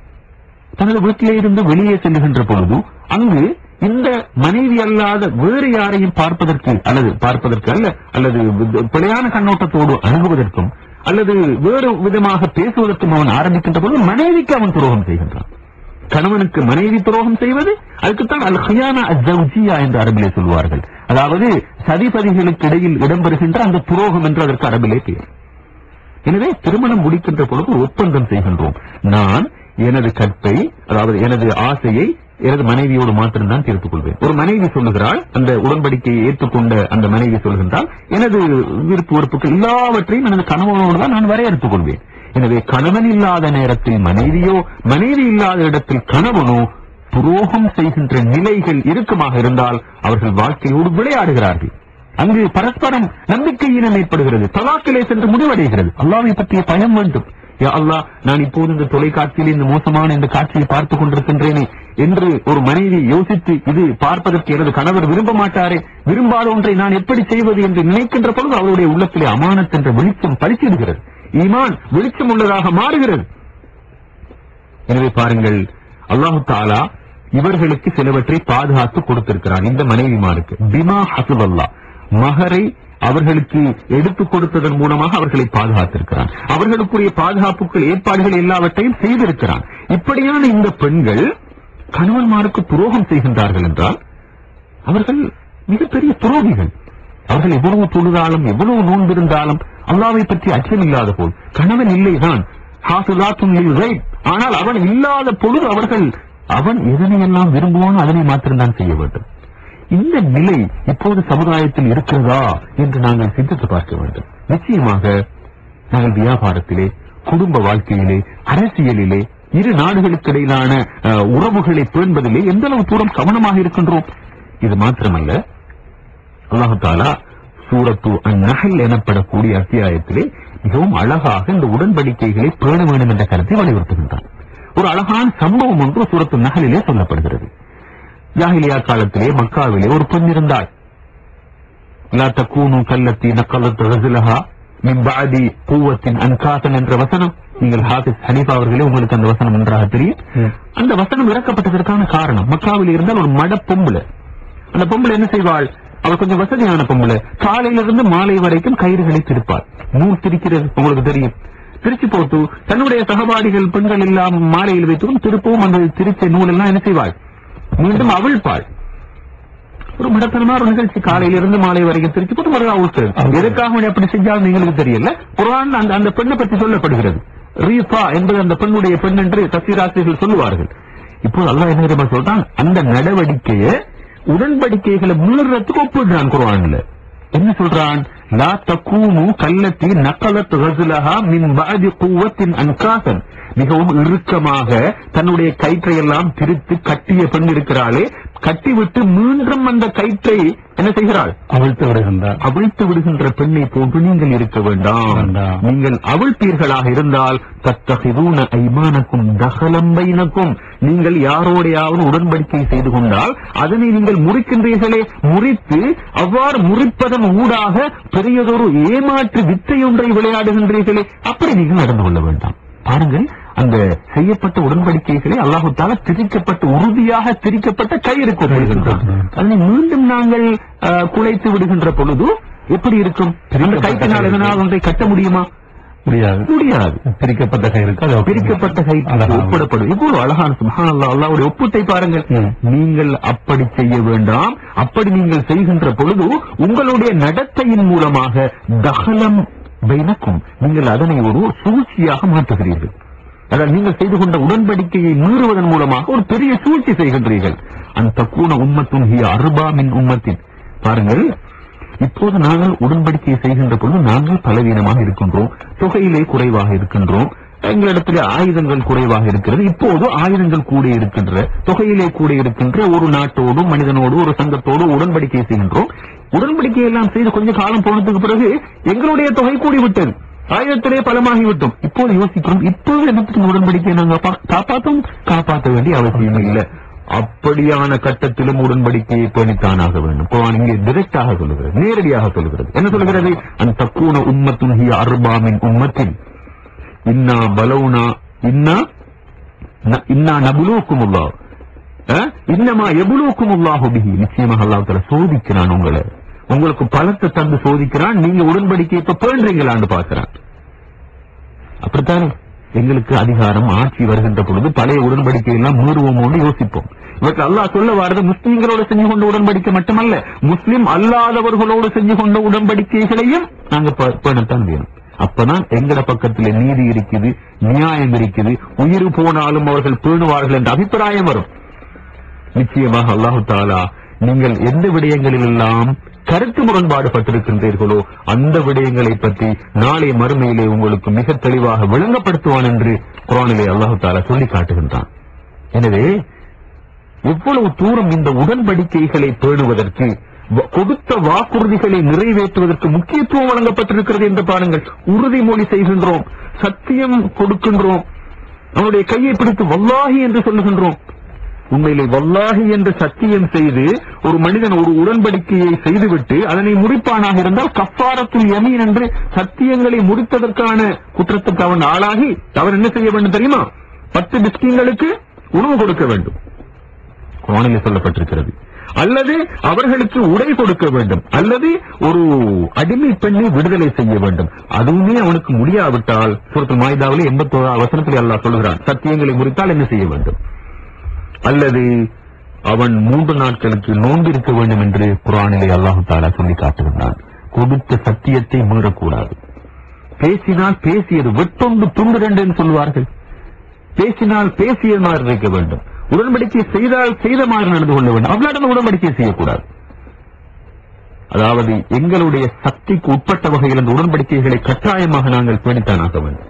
[SPEAKER 2] தனது வீட்டிலே இருந்து வெளியே செல்லுகின்ற பொழுது அங்கு இந்த மனைவி அல்லாத வேறு யாரையும் பார்ப்பதற்கு அல்லது பார்ப்பதற்கு அல்ல அல்லது வி- பிழையான கண்ணோட்டத்தோடு அணுகுவதற்கும் அல்லது வேறு விதமாக பேசுவதற்கும் அவன் ஆரம்பிக்கின்ற பொழுது மனைவிக்கு அவன் துரோகம் செய்கின்றான் கணவனுக்கு மனைவி துரோகம் செய்வது அதுக்குத்தான் அல் ஹியானா அஜ்ஜியா என்று அரபிலே சொல்வார்கள் அதாவது சதிபதிகளுக்கு இடையில் இடம்பெறுகின்ற அந்த துரோகம் என்று அதற்கு அரபிலே பெயர் எனவே திருமணம் முடிக்கின்ற பொழுது ஒரு ஒப்பந்தம் செய்கின்றோம் நான் எனது கற்பை அதாவது எனது ஆசையை எனது மனைவியோடு மாத்திரம்தான் தீர்த்துக் கொள்வேன் ஒரு மனைவி சொல்லுகிறாள் அந்த உடன்படிக்கையை ஏற்றுக்கொண்ட அந்த மனைவி சொல்கின்றால் எனது விருப்பு வெறுப்புகள் எல்லாவற்றையும் எனது கணவனோடு தான் நான் வரையறுத்துக் கொள்வேன் எனவே கணவன் இல்லாத நேரத்தில் மனைவியோ மனைவி இல்லாத இடத்தில் கணவனோ துரோகம் செய்கின்ற நிலைகள் இறுக்கமாக இருந்தால் அவர்கள் வாழ்க்கையோடு விளையாடுகிறார்கள் அங்கு பரஸ்பரம் நம்பிக்கையினம் ஏற்படுகிறது தலாக்கிலே சென்று முடிவடைகிறது அல்லாவை பற்றிய பயம் வேண்டும் யா அல்லாஹ் நான் இப்போது இந்த தொலைக்காட்சியில் இந்த மோசமான இந்த காட்சியை பார்த்துக் கொண்டிருக்கின்றேனே என்று ஒரு மனைவி யோசித்து இது பார்ப்பதற்கு எனது கணவர் விரும்ப மாட்டாரே விரும்பாத ஒன்றை நான் எப்படி செய்வது என்று நினைக்கின்ற பொழுது அவருடைய உள்ளத்திலே அமானத் என்ற வெளிச்சம் பறிச்சிடுகிறது ஈமான் வெளிச்சம் உள்ளதாக மாறுகிறது எனவே பாருங்கள் அல்லாஹு தாலா இவர்களுக்கு சிலவற்றை பாதுகாத்து கொடுத்திருக்கிறான் இந்த மனைவிமாருக்கு பிமா ஹசுவல்லா மகரை அவர்களுக்கு எடுத்துக் கொடுத்ததன் மூலமாக அவர்களை பாதுகாத்திருக்கிறான் அவர்களுக்குரிய பாதுகாப்புகள் ஏற்பாடுகள் எல்லாவற்றையும் செய்திருக்கிறான் இப்படியான இந்த பெண்கள் கணவன்மாருக்கு துரோகம் செய்கின்றார்கள் என்றால் அவர்கள் மிகப்பெரிய துரோகிகள் அவர்கள் எவ்வளவு தொழுதாலும் எவ்வளவு நோன்பிருந்தாலும் அல்லாவை பற்றி அச்சமில்லாத போல் கணவன் இல்லைதான் ஹாசுலாத்தும் ரைட் ஆனால் அவன் இல்லாத பொழுது அவர்கள் அவன் எதனையெல்லாம் விரும்புவானோ அதனை மாத்திரம்தான் செய்ய வேண்டும் இந்த நிலை இப்போது சமுதாயத்தில் இருக்கிறதா என்று நாங்கள் சிந்தித்து பார்க்க வேண்டும் நிச்சயமாக நாங்கள் வியாபாரத்திலே குடும்ப வாழ்க்கையிலே அரசியலிலே இரு நாடுகளுக்கு இடையிலான அஹ், உறவுகளை பேண்பதிலே எந்த அளவு தூரம் கவனமாக இருக்கின்றோம் இது மாத்திரமல்ல அல்லாஹு தாலா சூரத்து அந்நகல் எனப்படக்கூடிய அத்தியாயத்திலே மிகவும் அழகாக இந்த உடன்படிக்கைகளை பேண வேண்டும் என்ற கருத்தை வலியுறுத்துகின்றான் ஒரு அழகான சம்பவம் ஒன்று சூரத்து நகலிலே சொல்லப்படுகிறது ஜாஹிலியா காலத்திலே மக்காவிலே ஒரு பெண் இருந்தாள் லா தக்கூனு கல்லத்தி நக்கலத் ரஜுலஹா மின் பாதி பூவத்தின் அன்காசன் என்ற வசனம் நீங்கள் ஹாஃபிஸ் ஹனீஃபா அவர்களே உங்களுக்கு அந்த வசனம் நன்றாக தெரியும்
[SPEAKER 3] ம்.
[SPEAKER 2] அந்த வசனம் இறக்கப்பட்டதற்கான காரணம் மக்காவில் இருந்தால் ஒரு மட பொம்பளை அந்த பொம்பளை என்ன செய்வாள் அவள் கொஞ்சம் வசதியான பொம்பளை காலையிலிருந்து மாலை வரைக்கும் கயிறுகளை திருப்பாள் நூல் திரிக்கிறது உங்களுக்கு தெரியும் திருச்சி போட்டு தன்னுடைய சகபாடிகள் பெண்கள் எல்லாம் மாலையில் வைத்தும் திருப்பவும் அந்த திருச்ச நூல் எல்லாம் என்ன செய்வாள் மீண்டும் அவிழ்ப்பாள் ஒரு மடத்தனமான ஒரு நிகழ்ச்சி காலையிலிருந்து மாலை வரைக்கும் திருச்சி போட்டு மறுநாள் அவிழ்க்கிறது எதுக்காக வேண்டி அப்படி செஞ்சாலும் எங்களுக்கு தெரியல குரான் அந்த அந்த பெண்ணை பற்றி சொல்லப்படுகிறது ரீஃபா என்பது அந்த பெண்ணுடைய பெண் என்று தசீராசிரியர்கள் சொல்லுவார்கள் இப்போது அல்லாஹ் என்ன தெரியுமா சொல்றான் அந்த நடவடிக்கையை உடன்படிக்கைகளை முன்னுறதுக்கு ஒப்பிடுறான் குர்ஆன்ல என்ன சொல்றான் லா தக்கூனு கல்லத்தி நக்கலத் ரஜுலஹா மின் பாதி குவத்தின் அன்காசன் மிகவும் இறுக்கமாக தன்னுடைய கயிற்றையெல்லாம் திரித்து கட்டிய பெண் இருக்கிறாளே கட்டிவிட்டு மீண்டும் அந்த கயிற்றை என்ன செய்கிறாள்
[SPEAKER 3] அவிழ்த்து விடுகின்றார்
[SPEAKER 2] அவிழ்த்து விடுகின்ற பெண்ணை போன்று நீங்கள் இருக்க வேண்டாம்
[SPEAKER 3] வேண்டாம்.
[SPEAKER 2] நீங்கள் அவிழ்ப்பீர்களாக இருந்தால் தத்தகிதூன ஐமானக்கும் தகலம் பைனக்கும் நீங்கள் யாரோடையாவது உடன்படிக்கை செய்து கொண்டால் அதனை நீங்கள் முறிக்கின்றீர்களே முறித்து அவ்வாறு முறிப்பதன் ஊடாக பெரியதொரு ஏமாற்று வித்தையொன்றை விளையாடுகின்றீர்களே அப்படி நீங்கள் நடந்து கொள்ள வேண்டாம் பாருங்கள் அந்த செய்யப்பட்ட உடன்படிக்கைகளை அல்லாஹு தாலா திரிக்கப்பட்ட உறுதியாக திரிக்கப்பட்ட கயிறு கொண்டிருக்கின்றான் அதனை மீண்டும் நாங்கள் அஹ், குலைத்து விடுகின்ற பொழுது எப்படி இருக்கும் அந்த கைத்தினால் எதனால் ஒன்றை கட்ட முடியுமா
[SPEAKER 3] முடியாது
[SPEAKER 2] முடியாது
[SPEAKER 3] பிரிக்கப்பட்ட கயிறுக்கு அது
[SPEAKER 2] பிரிக்கப்பட்ட கைக்கு
[SPEAKER 3] அழகாக.
[SPEAKER 2] ஒப்பிடப்படும் இவ்வளவு அழகான சுபஹான் அல்லாஹ் அல்லாஹ்வுடைய ஒப்புத்தை பாருங்கள்
[SPEAKER 3] ம்.
[SPEAKER 2] நீங்கள் அப்படி செய்ய வேண்டாம் அப்படி நீங்கள் செய்கின்ற பொழுது உங்களுடைய நடத்தையின் மூலமாக தகலம் வைனக்கும் நீங்கள் அதனை ஒரு சூழ்ச்சியாக மாற்றுகிறீர்கள் அதாவது நீங்கள் செய்து கொண்ட உடன்படிக்கையை மீறுவதன் மூலமாக ஒரு பெரிய சூழ்ச்சி செய்கின்றீர்கள் அந்த கூன உம்மத்தும் ஹிய அருபா மின் உம்மத்தின் பாருங்கள் இப்போது நாங்கள் உடன்படிக்கையை செய்கின்ற பொழுது நாங்கள் பலவீனமாக இருக்கின்றோம் தொகையிலே குறைவாக இருக்கின்றோம் எங்களிடத்திலே ஆயுதங்கள் குறைவாக இருக்கிறது இப்போது ஆயுதங்கள் கூட இருக்கின்ற தொகையிலே கூட இருக்கின்ற ஒரு நாட்டோடு மனிதனோடு ஒரு சங்கத்தோடு உடன்படிக்கை செய்கின்றோம் உடன்படிக்கை எல்லாம் செய்து கொஞ்ச காலம் போனதுக்கு பிறகு எங்களுடைய தொகை கூடிவிட்டது ஆயுதத்திலே பலமாகிவிட்டோம் இப்போது யோசிக்கிறோம் இப்போது என்னத்துக்கு உடன்படிக்கையை நாங்கள் பா- காப்பாற்றும் காப்பாற்ற வேண்டிய அவசியம் இல்லை அப்படியான கட்டத்திலும் உடன்படிக்கையை பேணித்தானாக வேண்டும் குர்ஆன் இங்கே டிரெக்டாக சொல்லுகிறது நேரடியாக சொல்லுகிறது என்ன சொல்லுகிறது அந்த தக்கூன உம்மத்துன் ஹிய அர்பாமின் உம்மத்தின் இன்னா பலவுனா இன்னா ந- இன்னா நபுலூக்கும் உள்ளாஹ் அஹ்? இன்னமா எபுலூக்கும் உள்ளாஹு பிஹி நிச்சயமாக அல்லாஹ் தஆலா சோதிக்கிறான் உங்களை உங்களுக்கு பலத்தை தந்து சோதிக்கிறான் நீங்க உடன்படிக்கை இப்ப பேன்றீங்களான்னு பார்க்கிறான் அப்படித்தானே எங்களுக்கு அதிகாரம் ஆட்சி வருகின்ற பொழுது பழைய உடன்படிக்கை எல்லாம் மீறுவோமோன்னு யோசிப்போம் இவற்றை அல்லாஹ் சொல்ல வாரது முஸ்லீம்களோடு செஞ்சு கொண்ட உடன்படிக்கை மட்டுமல்ல முஸ்லிம் அல்லாதவர்களோடு செஞ்சு கொண்ட உடன்படிக்கைகளையும் நாங்க பே- பேணத்தான் வேணும் அப்பதான் எங்கட பக்கத்துல நீதி இருக்குது நியாயம் இருக்குது உயிர் போனாலும் அவர்கள் பேணுவார்கள் என்ற அபிப்பிராயம் வரும் நிச்சயமாக அல்லாஹு தாலா நீங்கள் எந்த விடயங்களில் எல்லாம் கருத்து முரண்பாடு பட்டிருக்கின்றீர்களோ அந்த விடயங்களை பற்றி நாளை மறுமையிலே உங்களுக்கு மிக தெளிவாக விளங்கப்படுத்துவான் என்று குரானிலே அல்லாஹு தாலா சொல்லி காட்டுகின்றான் எனவே எவ்வளவு தூரம் இந்த உடன்படிக்கைகளை பேணுவதற்கு வ- கொடுத்த வாக்குறுதிகளை நிறைவேற்றுவதற்கு முக்கியத்துவம் வழங்கப்பட்டிருக்கிறது என்று பாருங்கள் உறுதிமொழி செய்கின்றோம் சத்தியம் கொடுக்கின்றோம் அவனுடைய கையை பிடித்து வல்லாஹி என்று சொல்லுகின்றோம் உண்மையிலே வல்லாஹி என்று சத்தியம் செய்து ஒரு மனிதன் ஒரு உடன்படிக்கையை செய்துவிட்டு அதனை முடிப்பானாக இருந்தால் கஃபாரத்துல் யமீன் என்று சத்தியங்களை முடித்ததற்கான குற்றத்துக்கு அவன் ஆளாகி அவர் என்ன செய்ய வேண்டும் தெரியுமா பத்து பிஸ்கிங்களுக்கு உணவு கொடுக்க வேண்டும் குரானிலே சொல்லப்பட்டிருக்கிறது அல்லது அவர்களுக்கு உடை கொடுக்க வேண்டும் அல்லது ஒரு அடிமை பெண்ணை விடுதலை செய்ய வேண்டும் அதுவுமே அவனுக்கு முடியாவிட்டால் சுரத்து மாயுதாவிலே எண்பத்தோரா வசனத்தில் அல்லாஹ் சொல்கிறான் சத்தியங்களை முறித்தால் என்ன செய்ய வேண்டும் அல்லது அவன் மூன்று நாட்களுக்கு நோன்பிருக்க வேண்டும் என்று குரானிலே அல்லாஹு தாலா சொல்லி காட்டுகின்றான் கொடுத்த சத்தியத்தை மீறக்கூடாது பேசினால் பேசியது வெட்டொன்று துண்டு ரெண்டு என்று சொல்வார்கள் பேசினால் பேசிய மாதிரி இருக்க வேண்டும் உடன்படிக்கை செய்தால் செய்த மாதிரி நடந்து கொள்ள வேண்டும் அவ்வளவு உடன்படிக்கை செய்யக்கூடாது அதாவது எங்களுடைய சக்திக்கு உட்பட்ட வகையில் அந்த உடன்படிக்கைகளை கட்டாயமாக நாங்கள் பேணித்தானாக வேண்டும்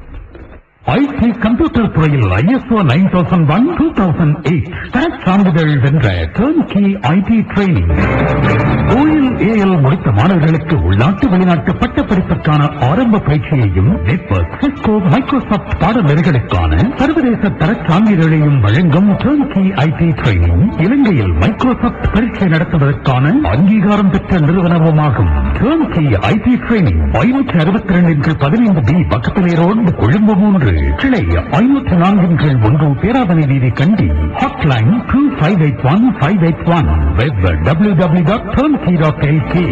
[SPEAKER 3] ஐடி கம்ப்யூட்டர் துறையில் ISO nine thousand one two thousand eight ஸ்டாட் சான்றிதழ் வென்ற turnkey IT training OL AL முடித்த மாணவர்களுக்கு உள்நாட்டு வெளிநாட்டு பட்டப்படிப்பிற்கான ஆரம்ப பயிற்சியையும் நெட்வொர்க் சிஸ்கோ மைக்ரோசாப்ட் பாடநெறிகளுக்கான சர்வதேச தர சான்றிதழையும் வழங்கும் டர்ன்கி ஐடி ட்ரைனிங் இலங்கையில் மைக்ரோசாப்ட் பரீட்சை நடத்துவதற்கான அங்கீகாரம் பெற்ற நிறுவனமுமாகும் டர்ன்கி ஐடி ட்ரைனிங் ஐநூற்றி அறுபத்தி ரெண்டு பதினைந்து பி பக்கத்திலே ரோடு கொழும்பு மூன்று கிளை ஐநூற்றி நான்கு ஒன்று பேராதனை வீதி Kandy hotline two five eight one five eight one web W W dot turnkey dot LK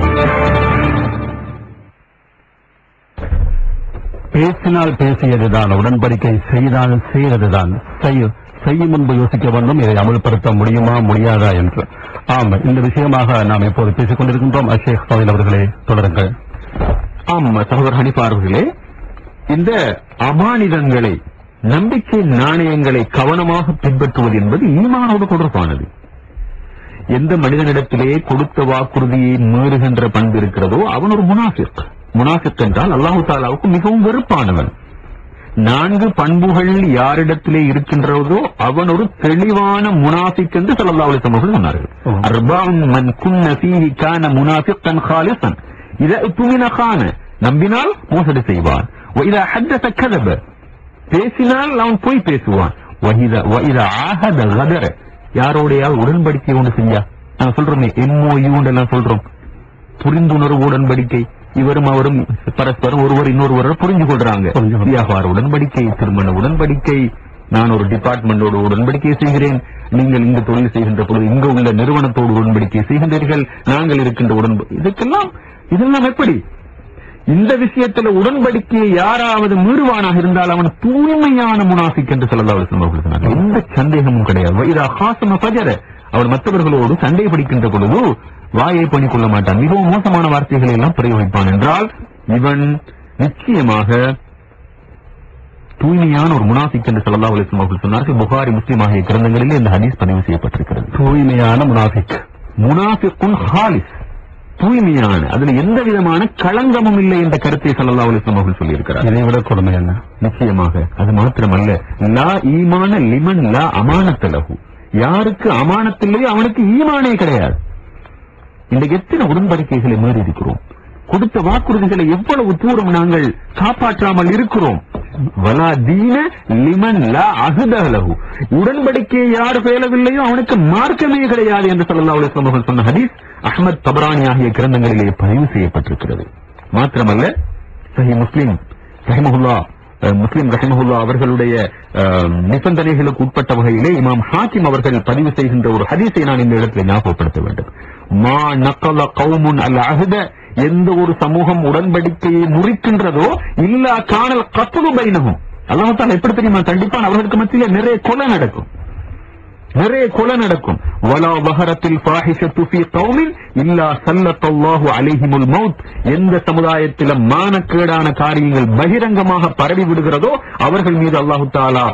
[SPEAKER 3] பேசினால் பேசியதுதான் உடன்படிக்கை செய்தால் செய்ததுதான் செய்ய செய்யும் முன்பு யோசிக்க வேண்டும் இதை அமல்படுத்த முடியுமா முடியாதா என்று ஆம் இந்த விஷயமாக நாம் இப்போது பேசிக் கொண்டிருக்கின்றோம் அஷேக் பவில் அவர்களே தொடருங்கள்
[SPEAKER 2] ஆம் சகோதரர் ஹனிஃபா அவர்களே இந்த அமானிதங்களை நம்பிக்கை நாணயங்களை கவனமாக பின்பற்றுவது என்பது ஈமானோடு தொடர்பானது எந்த மனிதனிடத்திலே கொடுத்த வாக்குறுதியை மீறுகின்ற பண்பு இருக்கிறதோ அவன் ஒரு முனாஃபிக் முனாஃபிக் என்றால் அல்லாஹு தாலாவுக்கு மிகவும் வெறுப்பானவன் நான்கு பண்புகள் யாரிடத்திலே இருக்கின்றதோ அவன் ஒரு தெளிவான முனாஃபிக் என்று ஸல்லல்லாஹு அலைஹி வஸல்லம் அவர்கள் சொன்னார்கள்
[SPEAKER 3] ஓ.
[SPEAKER 2] அர்பஉன் மன் குன்ன ஃபீஹி கான முனாஃபிக்கன் காலிசன் இதா உத்துமின கான நம்பினால் மோசடி செய்வான் وإذا حدث كذب பேசினால் அவன் போய் பேசுவான் وإذا- وإذا عاهد غدر யாரோடையாவது உடன்படிக்கை ஒன்று செஞ்சா நாங்க சொல்றோமே எம்ஓயூ எல்லாம் சொல்றோம் புரிந்துணர்வு உடன்படிக்கை இவரும் அவரும் பரஸ்பரம் ஒருவர் இன்னொருவர் புரிஞ்சு கொள்றாங்க
[SPEAKER 3] புரிஞ்சு கொள்றாங்க.
[SPEAKER 2] வியாபார உடன்படிக்கை திருமண உடன்படிக்கை நான் ஒரு டிபார்ட்மெண்டோடு உடன்படிக்கை செய்கிறேன் நீங்கள் இந்த தொழில் செய்கின்ற பொழுது இங்க உள்ள நிறுவனத்தோடு உடன்படிக்கை செய்கின்றீர்கள் நாங்கள் இருக்கின்ற உடன்ப இதுக்கெல்லாம் இதெல்லாம் எப்படி இந்த விஷயத்துல உடன்படிக்கையை யாராவது மீறுவானாக இருந்தால் அவன் தூய்மையான முனாஃபிக் என்று சொல்லலாம் அவர்கள் சொன்னார்கள் எந்த சந்தேகமும் கிடையாது இதா ஹாசம பஜர அவர் மற்றவர்களோடு சண்டை பிடிக்கின்ற பொழுது வாயை பண்ணிக்கொள்ள மாட்டான் மிகவும் மோசமான வார்த்தைகளை எல்லாம் பிரயோகிப்பான் என்றால் இவன் நிச்சயமாக தூய்மையான ஒரு முனாஃபிக் என்று ஸல்லல்லாஹு அலைஹி வஸல்லம் அவர்கள் சொன்னார்கள் புகாரி முஸ்லிம் ஆகிய கிரந்தங்களிலே இந்த ஹதீஸ் பதிவு செய்யப்பட்டிருக்கிறது
[SPEAKER 3] தூய்மையான முனாஃபிக்
[SPEAKER 2] முனாஃபிக்குன் ஹாலிஸ் தூய்மையான அதுல எந்த விதமான களங்கமும் இல்லை என்ற கருத்தை ஸல்லல்லாஹு அலைஹி வஸல்லம் அவர்கள் சொல்லியிருக்கிறார்
[SPEAKER 3] இதை விட கொடுமை என்ன
[SPEAKER 2] நிச்சயமாக அது மாத்திரமல்ல லா ஈமான லிமன் லா அமானத்த லஹு யாருக்கு அமானத்தில்லையோ அவனுக்கு ஈமானே கிடையாது இன்றைக்கு எத்தனை உடன்படிக்கைகளை மீறி இருக்கிறோம் கொடுத்த வாக்குறுதிகளை எவ்வளவு தூரம் நாங்கள் காப்பாற்றாமல் இருக்கிறோம் வலா தீன லிமன் லா அகுதலகு உடன்படிக்கையை யார் பேலவில்லையோ அவனுக்கு மார்க்கமே கிடையாது என்று ஸல்லல்லாஹு அலைஹி வஸல்லம் அவர்கள் சொன்ன ஹதீஸ் அஹ்மத் தபரானி ஆகிய கிரந்தங்களிலே பதிவு செய்யப்பட்டிருக்கிறது மாத்திரமல்ல சஹி முஸ்லிம் ரஹிமஹுல்லா அஹ், முஸ்லிம் ரஹிமஹுல்லா அவர்களுடைய அஹ், நிபந்தனைகளுக்கு உட்பட்ட வகையிலே இமாம் ஹாக்கிம் அவர்கள் பதிவு செய்கின்ற ஒரு ஹதீஸை நான் இந்த இடத்தில் ஞாபகப்படுத்த வேண்டும் மா நக்கல கௌமுன் அல் அஹ்த எந்த ஒரு சமூகம் உடன்படிக்கையை முறிக்கின்றதோ இல்லா காணல் கத்துகு பைனகும் அல்லாஹால எப்படி தெரியுமா கண்டிப்பா அவர்களுக்கு மத்தியிலே நிறைய கொலை நடக்கும் நிறைய கொலை நடக்கும் வலா வஹரத்தில் ஃபாஹிஷத்து ஃபீ கௌமின் இல்லா ஸல்லல்லாஹு அலைஹிமுல் மௌத் எந்த சமுதாயத்தில மானக்கேடான காரியங்கள் பகிரங்கமாக பரவி விடுகிறதோ அவர்கள் மீது அல்லாஹு தாலா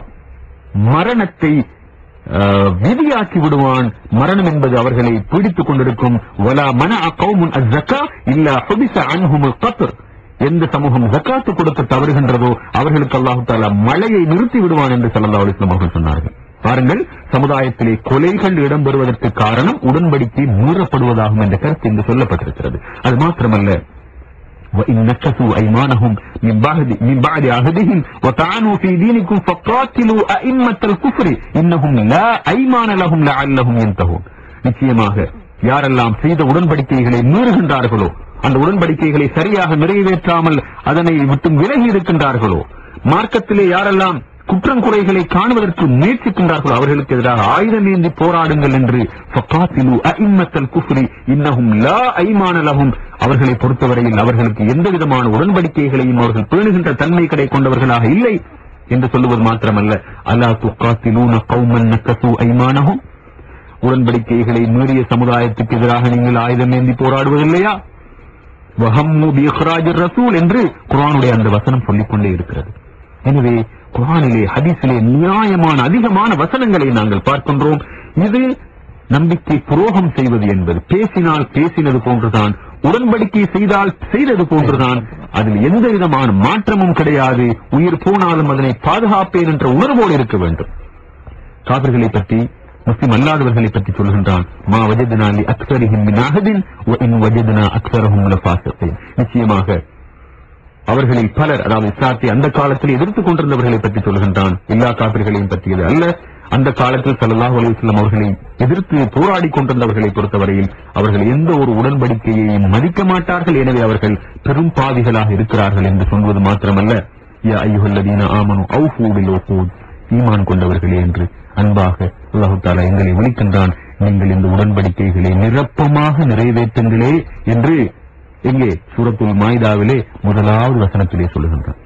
[SPEAKER 2] மரணத்தை அஹ், விதியாக்கி விடுவான் மரணம் என்பது அவர்களை பீடித்துக் கொண்டிருக்கும் வலா மன கௌமுன் அஸ்ஸகா இல்லா ஹுபிஸ அன்ஹுமுல் கத்ர் எந்த சமூகம் ஜக்காத்து கொடுக்க தவறுகின்றதோ அவர்களுக்கு அல்லாஹு தாலா மழையை நிறுத்தி விடுவான் என்று ஸல்லல்லாஹு அலைஹி வஸல்லம் அவர்கள் சொன்னார்கள் பாருங்கள் சமுதாயத்திலே கொலைகள் இடம்பெறுவதற்கு காரணம் உடன்படிக்கை மீறப்படுவதாகும் என்ற கருத்து இங்கு சொல்லப்பட்டிருக்கிறது அது மாத்திரமல்ல وإن نكثوا أيمانهم من بعد من بعد عهدهم وطعنوا في دينكم فقاتلوا أئمة الكفر إنهم لا أيمان لهم لعلهم ينتهون நிச்சயமாக யாரெல்லாம் செய்த உடன்படிக்கைகளை மீறுகின்றார்களோ அந்த உடன்படிக்கைகளை சரியாக நிறைவேற்றாமல் அதனை விட்டு விலகி இருக்கின்றார்களோ மார்க்கத்திலே யாரெல்லாம் குற்றம் குறைகளை காணுவதற்கு முயற்சிக்கின்றார்களோ அவர்களுக்கு எதிராக ஆயுதம் ஏந்தி போராடுங்கள் என்று ஃபகாத்திலு அஇம்மத்தல் குஃப்ரி இன்னஹும் லா ஐமான லஹும் அவர்களை பொறுத்தவரையில் அவர்களுக்கு எந்த விதமான உடன்படிக்கைகளையும் அவர்கள் பேணுகின்ற தன்மை கடை கொண்டவர்களாக இல்லை என்று சொல்லுவது மாத்திரமல்ல அல்லா துக்காத்திலூன கௌமன் நக்கசு ஐமானஹும் உடன்படிக்கைகளை மீறிய சமுதாயத்துக்கு எதிராக நீங்கள் ஆயுதம் ஏந்தி போராடுவதில்லையா வஹம்மு பி இக்ராஜிர் ரசூல் என்று குர்ஆனுடைய அந்த வசனம் சொல்லிக்கொண்டே இருக்கிறது எனவே குர்ஆனிலே ஹதீஸிலே நியாயமான அதிகமான வசனங்களை நாங்கள் பார்க்கின்றோம் இது நம்பிக்கை துரோகம் செய்வது என்பது பேசினால் பேசினது போன்றுதான் உடன்படிக்கை செய்தால் செய்தது போன்றுதான் அதில் எந்த விதமான மாற்றமும் கிடையாது உயிர் போனாலும் அதனை பாதுகாப்பேன் என்ற உணர்வோடு இருக்க வேண்டும் காவிர்களை பற்றி முஸ்லிம் அல்லாதவர்களை பற்றி சொல்கின்றான் மா வஜதுனா லி அக்ஸரிஹிம் மின் அஹதின் வ இன் வஜதுனா அக்ஸரஹும் லஃபாசிகீன் நிச்சயமாக அவர்களில் பலர் அதாவது இஸ்லாத்தை அந்த காலத்தில் எதிர்த்துக் கொண்டிருந்தவர்களை பற்றி சொல்கின்றான் எல்லா காப்பிர்களையும் பற்றியது அல்ல அந்த காலத்தில் ஸல்லல்லாஹு அலைஹி வஸல்லம் அவர்களை எதிர்த்து போராடிக் கொண்டிருந்தவர்களை பொறுத்தவரையில் அவர்கள் எந்த ஒரு உடன்படிக்கையையும் மதிக்க மாட்டார்கள் எனவே அவர்கள் பெரும் பாவிகளாக இருக்கிறார்கள் என்று சொல்வது மாத்திரமல்ல யா ஐயுஹல்லதீன ஆமனு அவ்ஃபூ பில் உகூத் ஈமான் கொண்டவர்களே என்று அன்பாக அல்லாஹு தாலா எங்களை விழிக்கின்றான் நீங்கள் இந்த உடன்படிக்கைகளை நிரப்பமாக நிறைவேற்றுங்களே என்று எங்கே சூரத்துல் மாய்தாவிலே முதலாவது வசனத்திலே சொல்லுகின்றான்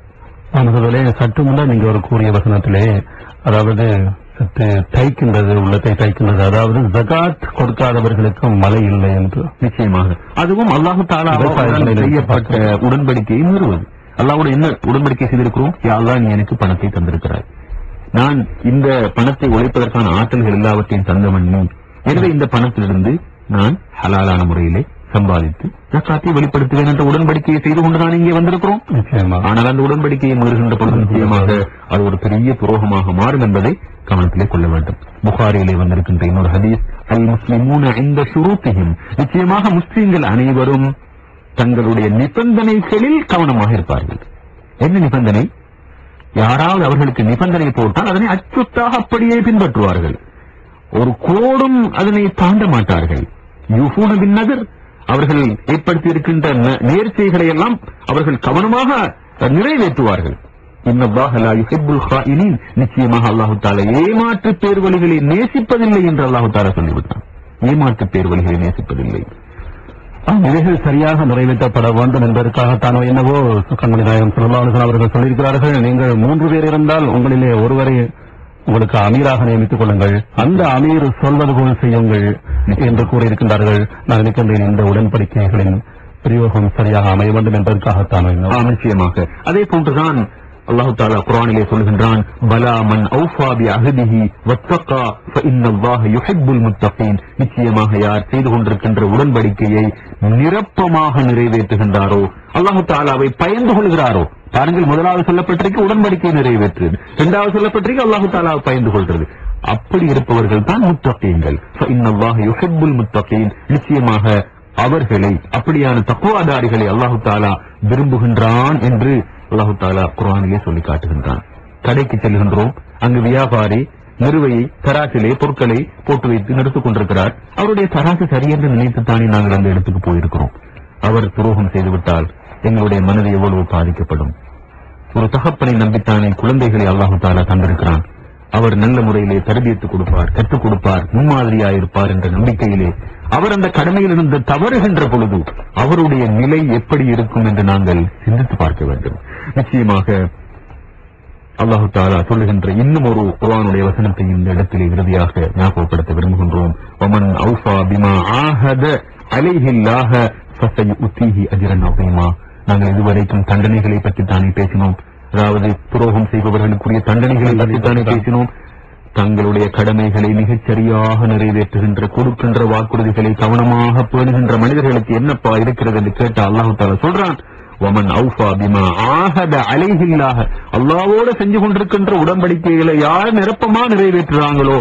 [SPEAKER 3] ஆனதுலே சற்று முன்னர் நீங்க ஒரு கூறிய வசனத்திலே அதாவது சற்று தைக்கின்றது உள்ளத்தை தைக்கின்றது அதாவது ஜகாத் கொடுக்காதவர்களுக்கு மழை இல்லை என்று
[SPEAKER 2] நிச்சயமாக அதுவும் அல்லாஹு தாலா
[SPEAKER 3] விவசாயத்தில்
[SPEAKER 2] செய்யப்பட்ட உடன்படிக்கையை மீறுவது அல்லாவோட என்ன உடன்படிக்கை செய்திருக்கிறோம் யா அல்லாஹ் நீ எனக்கு பணத்தை தந்திருக்கிறாய் நான் இந்த பணத்தை உழைப்பதற்கான ஆற்றல்கள் எல்லாவற்றையும் தந்தவன் நீ எனவே இந்த பணத்திலிருந்து நான் ஹலாலான முறையிலே சம்பாதித்து ஜக்காத்தை வெளிப்படுத்துவேன் என்ற உடன்படிக்கையை செய்து கொண்டு நான் இங்கே வந்திருக்கிறோம்
[SPEAKER 3] நிச்சயமா
[SPEAKER 2] ஆனால் அந்த உடன்படிக்கையை மீறுகின்ற பொழுது நிச்சயமாக அது ஒரு பெரிய துரோகமாக மாறும் என்பதை கவனத்திலே கொள்ள வேண்டும் புகாரிலே வந்திருக்கின்ற இன்னொரு ஹதீஸ் அல் முஸ்லிமூன இந்த ஷுரூத்தியும் நிச்சயமாக முஸ்லிம்கள் அனைவரும் தங்களுடைய நிபந்தனைகளில் கவனமாக இருப்பார்கள் என்ன நிபந்தனை யாராவது அவர்களுக்கு நிபந்தனை போட்டால் அதனை அச்சுத்தாக அப்படியே பின்பற்றுவார்கள் ஒரு கோடும் அதனை தாண்ட மாட்டார்கள் யூஃபூன பின் நகர் அவர்கள் ஏற்படுத்தி இருக்கின்ற ந- நேர்ச்சைகளை எல்லாம் அவர்கள் கவனமாக நிறைவேற்றுவார்கள் இன்னல்லாஹ லா யுஹிப்புல் ஹாயினீன். நிச்சயமாக அல்லாஹு தாலா ஏமாற்று பேர்வழிகளை நேசிப்பதில்லை என்று அல்லாஹு தாலா சொல்லிவிட்டான் ஏமாற்று பேர்வழிகளை நேசிப்பதில்லை
[SPEAKER 3] ஆம், இவைகள் சரியாக நிறைவேற்றப்பட வேண்டும் என்பதற்காகத்தானோ என்னவோ கண்மணி நாயகம் சொல்லலாம் அவர்கள் சொல்லியிருக்கிறார்கள் நீங்கள் மூன்று பேர் இருந்தால் உங்களிலே ஒருவரை உங்களுக்கு அமீராக நியமித்துக் கொள்ளுங்கள் அந்த அமீர் சொல்வது போல் செய்யுங்கள் என்று கூறியிருக்கின்றார்கள் நான் நினைக்கின்றேன் இந்த உடன்படிக்கைகளின் பிரயோகம் சரியாக அமைய வேண்டும் என்பதற்காகத்தானோ என்னவோ
[SPEAKER 2] ஆம், நிச்சயமாக அதே போன்றுதான் அல்லாஹு தாலா குரானிலே சொல்கின்றான் பலா மன் அவுஃபா பி அஹதிஹி வத்தகா ஃபஇன்னல்லாஹ யுஹிப்புல் முத்தகீன் நிச்சயமாக யார் செய்து கொண்டிருக்கின்ற உடன்படிக்கையை நிரப்பமாக நிறைவேற்றுகின்றாரோ அல்லாஹு தாலாவை பயந்து கொள்கிறாரோ பாருங்கள் முதலாவது சொல்லப்பட்டிருக்கு உடன்படிக்கை நிறைவேற்று இரண்டாவது சொல்லப்பட்டிருக்கு அல்லாஹு தாலாவை பயந்து கொள்கிறது அப்படி இருப்பவர்கள் தான் முத்தகீன்கள் ஃபஇன்னல்லாஹ யுஹிப்புல் முத்தகீன் நிச்சயமாக அவர்களை அப்படியான தக்குவாதாரிகளை அல்லாஹு தாலா விரும்புகின்றான் என்று அல்லாஹு தாலா குரானிலே சொல்லி காட்டுகின்றான் கடைக்கு செல்கின்றோம் அங்கு வியாபாரி நிறுவையை தராசிலே பொருட்களை போட்டு வைத்து நிறுத்திக் கொண்டிருக்கிறார் அவருடைய தராசு சரி என்று நினைத்துத்தானே நாங்கள் அந்த இடத்துக்கு போயிருக்கிறோம் அவர் துரோகம் செய்துவிட்டால் எங்களுடைய மனது எவ்வளவு பாதிக்கப்படும் ஒரு தகப்பனை நம்பித்தானே குழந்தைகளை அல்லாஹு தாலா தந்திருக்கிறான் அவர் நல்ல முறையிலே தரபியத்து கொடுப்பார் கற்றுக் கொடுப்பார் முன்மாதிரியாயிருப்பார் என்ற நம்பிக்கையிலே அவர் அந்த கடமையிலிருந்து தவறுகின்ற பொழுது அவருடைய நிலை எப்படி இருக்கும் என்று நாங்கள் சிந்தித்து பார்க்க வேண்டும் நிச்சயமாக அல்லாஹு தாலா சொல்லுகின்ற இன்னும் ஒரு குர்ஆனுடைய வசனத்தை இந்த இடத்திலே இறுதியாக ஞாபகப்படுத்த விரும்புகின்றோம் ஒமன் அவுஃபா பிமா ஆஹத அலைஹில்லாஹ ஃபசயுத்தீஹி அஜ்ரன் அஸீமா நாங்கள் இதுவரைக்கும் தண்டனைகளை பற்றி தானே பேசினோம் அதாவது துரோகம் செய்பவர்களுக்குரிய தண்டனைகளை பற்றி தானே பேசினோம் தங்களுடைய கடமைகளை மிகச் சரியாக நிறைவேற்றுகின்ற கொடுக்கின்ற வாக்குறுதிகளை கவனமாக பேணுகின்ற மனிதர்களுக்கு என்னப்பா இருக்கிறது என்று கேட்ட அல்லாஹு தாலா சொல்றான் வமன் அவுஃபா பிமா ஆஹத அலைஹில்லாஹ அல்லாவோட செஞ்சு கொண்டிருக்கின்ற உடன்படிக்கைகளை யார் நிரப்பமா நிறைவேற்றுறாங்களோ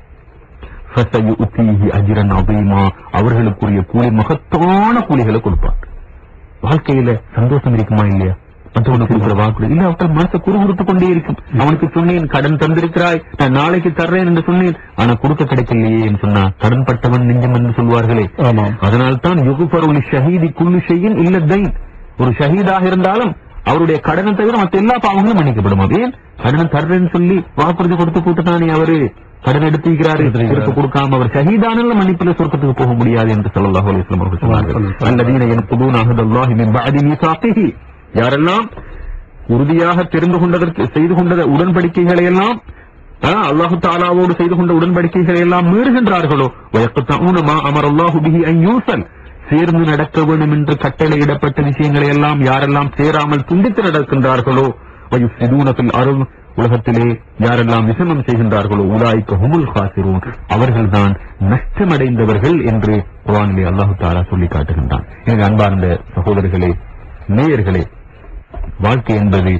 [SPEAKER 2] ஃபசயுத்தீஹி அஜ்ரன் அதீமா அவர்களுக்குரிய கூலி மகத்தான கூலிகளை கொடுப்பார் வாழ்க்கையில சந்தோஷம் இருக்குமா இல்லையா மற்றவனுக்கு கொடுக்கிற வாக்குறுதி இல்ல அவர்கள் மனசை குறுகுறுத்து கொண்டே இருக்கும் அவனுக்கு சொன்னேன் கடன் தந்திருக்கிறாய் நான் நாளைக்கு தர்றேன் என்று சொன்னேன் ஆனா கொடுக்க கிடைக்கலையே என்று சொன்னா கடன் பட்டவன் நெஞ்சம் என்று சொல்வார்களே
[SPEAKER 3] ஆமாம்
[SPEAKER 2] அதனால்தான் யுகுபருள் ஷஹீதி குல்லு ஷையின் இல்ல தைன் ஒரு ஷஹீதாக இருந்தாலும் அவருடைய கடனை தவிர மற்ற எல்லா பாவங்களும் மன்னிக்கப்படுமா ஏன் கடனை தர்றேன்னு சொல்லி வாக்குறுதி கொடுத்து போட்டு தானே அவரு கடன் எடுத்துக்கிறாரு
[SPEAKER 3] எடுத்திருக்கிறார்.
[SPEAKER 2] திருப்ப கொடுக்காம அவர் ஷஹீதானால மன்னிப்புல சொர்க்கத்துக்கு போக முடியாது என்று ஸல்லல்லாஹு அலைஹி வஸல்லம் அவர்கள் சொன்னார்கள்
[SPEAKER 3] சொல்லுங்கள்.
[SPEAKER 2] அல்லதீன யன்குதூன அஹதல்லாஹி மின் பஅதி மீசாகிஹி யாரெல்லாம் உறுதியாக தெரிந்து கொண்டதற்கு செய்து கொண்ட உடன்படிக்கைகளை எல்லாம் ஆ, அல்லாஹு தாலாவோடு செய்து கொண்ட உடன்படிக்கைகளை எல்லாம் மீறுகின்றார்களோ வயக்கத்தூன மா அமர் அல்லாஹு பிஹி அன் யூசல் சேர்ந்து நடக்க வேண்டும் என்று கட்டளையிடப்பட்ட விஷயங்களை எல்லாம் யாரெல்லாம் சேராமல் துண்டித்து நடக்கின்றார்களோ வயுசிதூனத்தில் அருள் உலகத்திலே யாரெல்லாம் விசமம் செய்கின்றார்களோ உலாய்க்க ஹுமுல் காசிரூன் அவர்கள்தான் நஷ்டமடைந்தவர்கள் என்று குர்ஆனிலே அல்லாஹு தாலா சொல்லி காட்டுகின்றான் எனவே அன்பார்ந்த சகோதரர்களே நேயர்களே வாழ்க்கை என்பது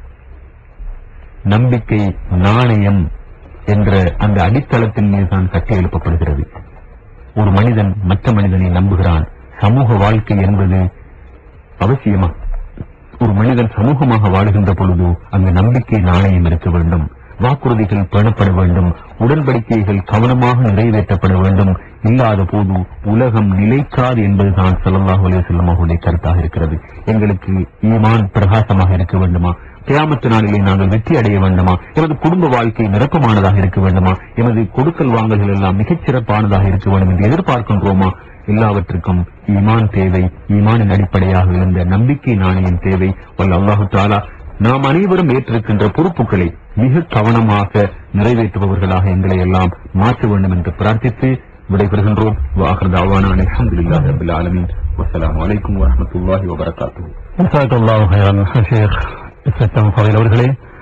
[SPEAKER 2] நம்பிக்கை நாணயம் என்ற அந்த அடித்தளத்தின் மீது தான் கட்டி எழுப்பப்படுகிறது ஒரு மனிதன் மற்ற மனிதனை நம்புகிறான் சமூக வாழ்க்கை என்பது அவசியமா ஒரு மனிதன் சமூகமாக வாழுகின்ற பொழுது அங்கு நம்பிக்கை நாணயம் இருக்க வேண்டும் வாக்குறுதிகள் பேணப்பட வேண்டும் உடன்படிக்கைகள் கவனமாக நிறைவேற்றப்பட வேண்டும் இல்லாத போது உலகம் நிலைக்காது என்பதுதான் ஸல்லல்லாஹு அலைஹி வஸல்லம் அவர்களுடைய கருத்தாக இருக்கிறது எங்களுக்கு ஈமான் பிரகாசமாக இருக்க வேண்டுமா கியாமத்து நாளிலே நாங்கள் வெற்றி அடைய வேண்டுமா எமது குடும்ப வாழ்க்கை நிரப்பமானதாக இருக்க வேண்டுமா எமது கொடுக்கல் வாங்கல்கள் எல்லாம் மிகச் சிறப்பானதாக இருக்க வேண்டும் என்று எதிர்பார்க்கின்றோமா எல்லாவற்றுக்கும் ஈமான் தேவை ஈமானின் அடிப்படையாக இருந்த நம்பிக்கை நாணயம் தேவை வல்ல அல்லாஹு தாலா நாம் அனைவரும் ஏற்றிருக்கின்ற பொறுப்புகளை மிக கவனமாக நிறைவேற்றுபவர்களாக எங்களை எல்லாம் மாற்ற வேண்டும் என்று பிரார்த்தித்து விடைபெறுகின்றோம் வாஹர் தாவானா அல்ஹம்துலில்லாஹி ரப்பில் ஆலமீன் வஸ்ஸலாமு அலைக்கும் வரஹ்மத்துல்லாஹி வபரகாத்துஹு
[SPEAKER 3] ஜஸாக்கல்லாஹு ஹைரன் ஷேக் இஸ்லாம் ஃபதைல் அவர்களே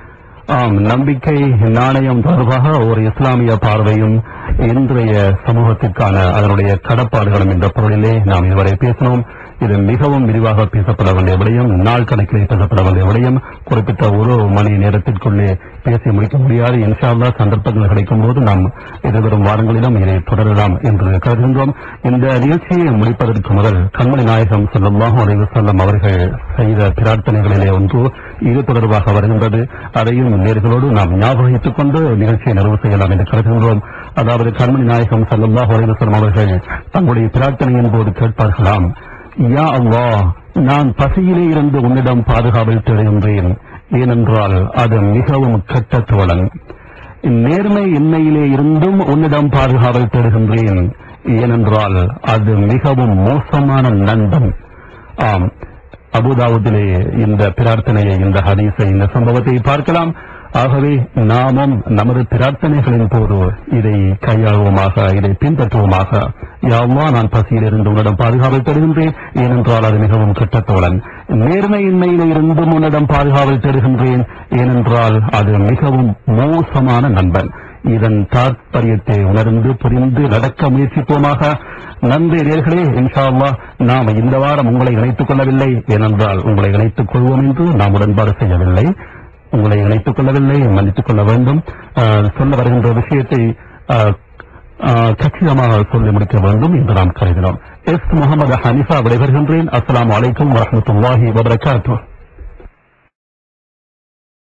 [SPEAKER 3] ஆம் நம்பிக்கை நாணயம் தொடர்பாக ஒரு இஸ்லாமிய பார்வையும் இன்றைய சமூகத்திற்கான அதனுடைய கடப்பாடுகளும் என்ற பொருளிலே நாம் இதுவரை பேசினோம் இது மிகவும் விரிவாக பேசப்பட வேண்டிய விடயம் நாள் கணக்கிலே பேசப்பட வேண்டிய விடயம் குறிப்பிட்ட ஒரு மணி நேரத்திற்குள்ளே பேசி முடிக்க முடியாது இன்ஷால்லா சந்தர்ப்பங்கள் கிடைக்கும் போது நாம் எதிர்வரும் வாரங்களிலும் இதை தொடரலாம் என்று கருதுகின்றோம் இந்த நிகழ்ச்சியை முடிப்பதற்கு முதல் கண்மணி நாயகம் ஸல்லல்லாஹு அலைஹி வஸல்லம் அவர்கள் செய்த பிரார்த்தனைகளிலே ஒன்று இது தொடர்பாக வருகின்றது அதையும் நேர்களோடு நாம் ஞாபகித்துக் கொண்டு நிகழ்ச்சியை நிறைவு செய்யலாம் என்று கருதுகின்றோம் அதாவது கண்மணி நாயகம் ஸல்லல்லாஹு அலைஹி வஸல்லம் அவர்கள் தங்களுடைய பிரார்த்தனையின் போது கேட்பார்களாம் யா அல்லாஹ் நான் பசியிலே இருந்து உன்னிடம் பாதுகாவல் தேடுகின்றேன் ஏனென்றால் அது மிகவும் கெட்ட தோழன் நேர்மை எண்ணெயிலே இருந்தும் உன்னிடம் பாதுகாவல் தேடுகின்றேன் ஏனென்றால் அது மிகவும் மோசமான நண்பன் ஆம் அபுதாவுதிலே இந்த பிரார்த்தனையை இந்த ஹதீஸை இந்த சம்பவத்தை பார்க்கலாம் ஆகவே நாமும் நமது பிரார்த்தனைகளின் போது இதை கையாளுவோமாக இதை பின்பற்றுவோமாக யாவா நான் பசியிலிருந்து உன்னிடம் பாதுகாவல் தருகின்றேன் ஏனென்றால் அது மிகவும் கெட்ட தோழன் நேர்மையின்மையில இருந்தும் உன்னிடம் பாதுகாவல் தருகின்றேன் ஏனென்றால் அது மிகவும் மோசமான நண்பன் இதன் தாற்பயத்தை உணர்ந்து புரிந்து நடக்க முயற்சிப்போமாக நன்றி நேர்களே இன்ஷா அல்லாஹ் நாம் இந்த வாரம் உங்களை இணைத்துக் கொள்ளவில்லை ஏனென்றால் உங்களை இணைத்துக் கொள்வோம் என்று நாம் உடன்பாடு செய்யவில்லை உங்களை இணைத்துக் கொள்ளவில்லை மன்னித்துக் கொள்ள வேண்டும் ஆஹ், சொல்ல வருகின்ற விஷயத்தை ஆஹ், ஆஹ், கச்சிதமாக சொல்லி முடிக்க வேண்டும் என்று நாம் கருதினோம் எஸ் முகமது ஹனிஃபா விடைபெறுகின்றேன் அஸ்ஸலாமு அலைக்கும் வரஹ்மத்துல்லாஹி வபரகாத்துஹ்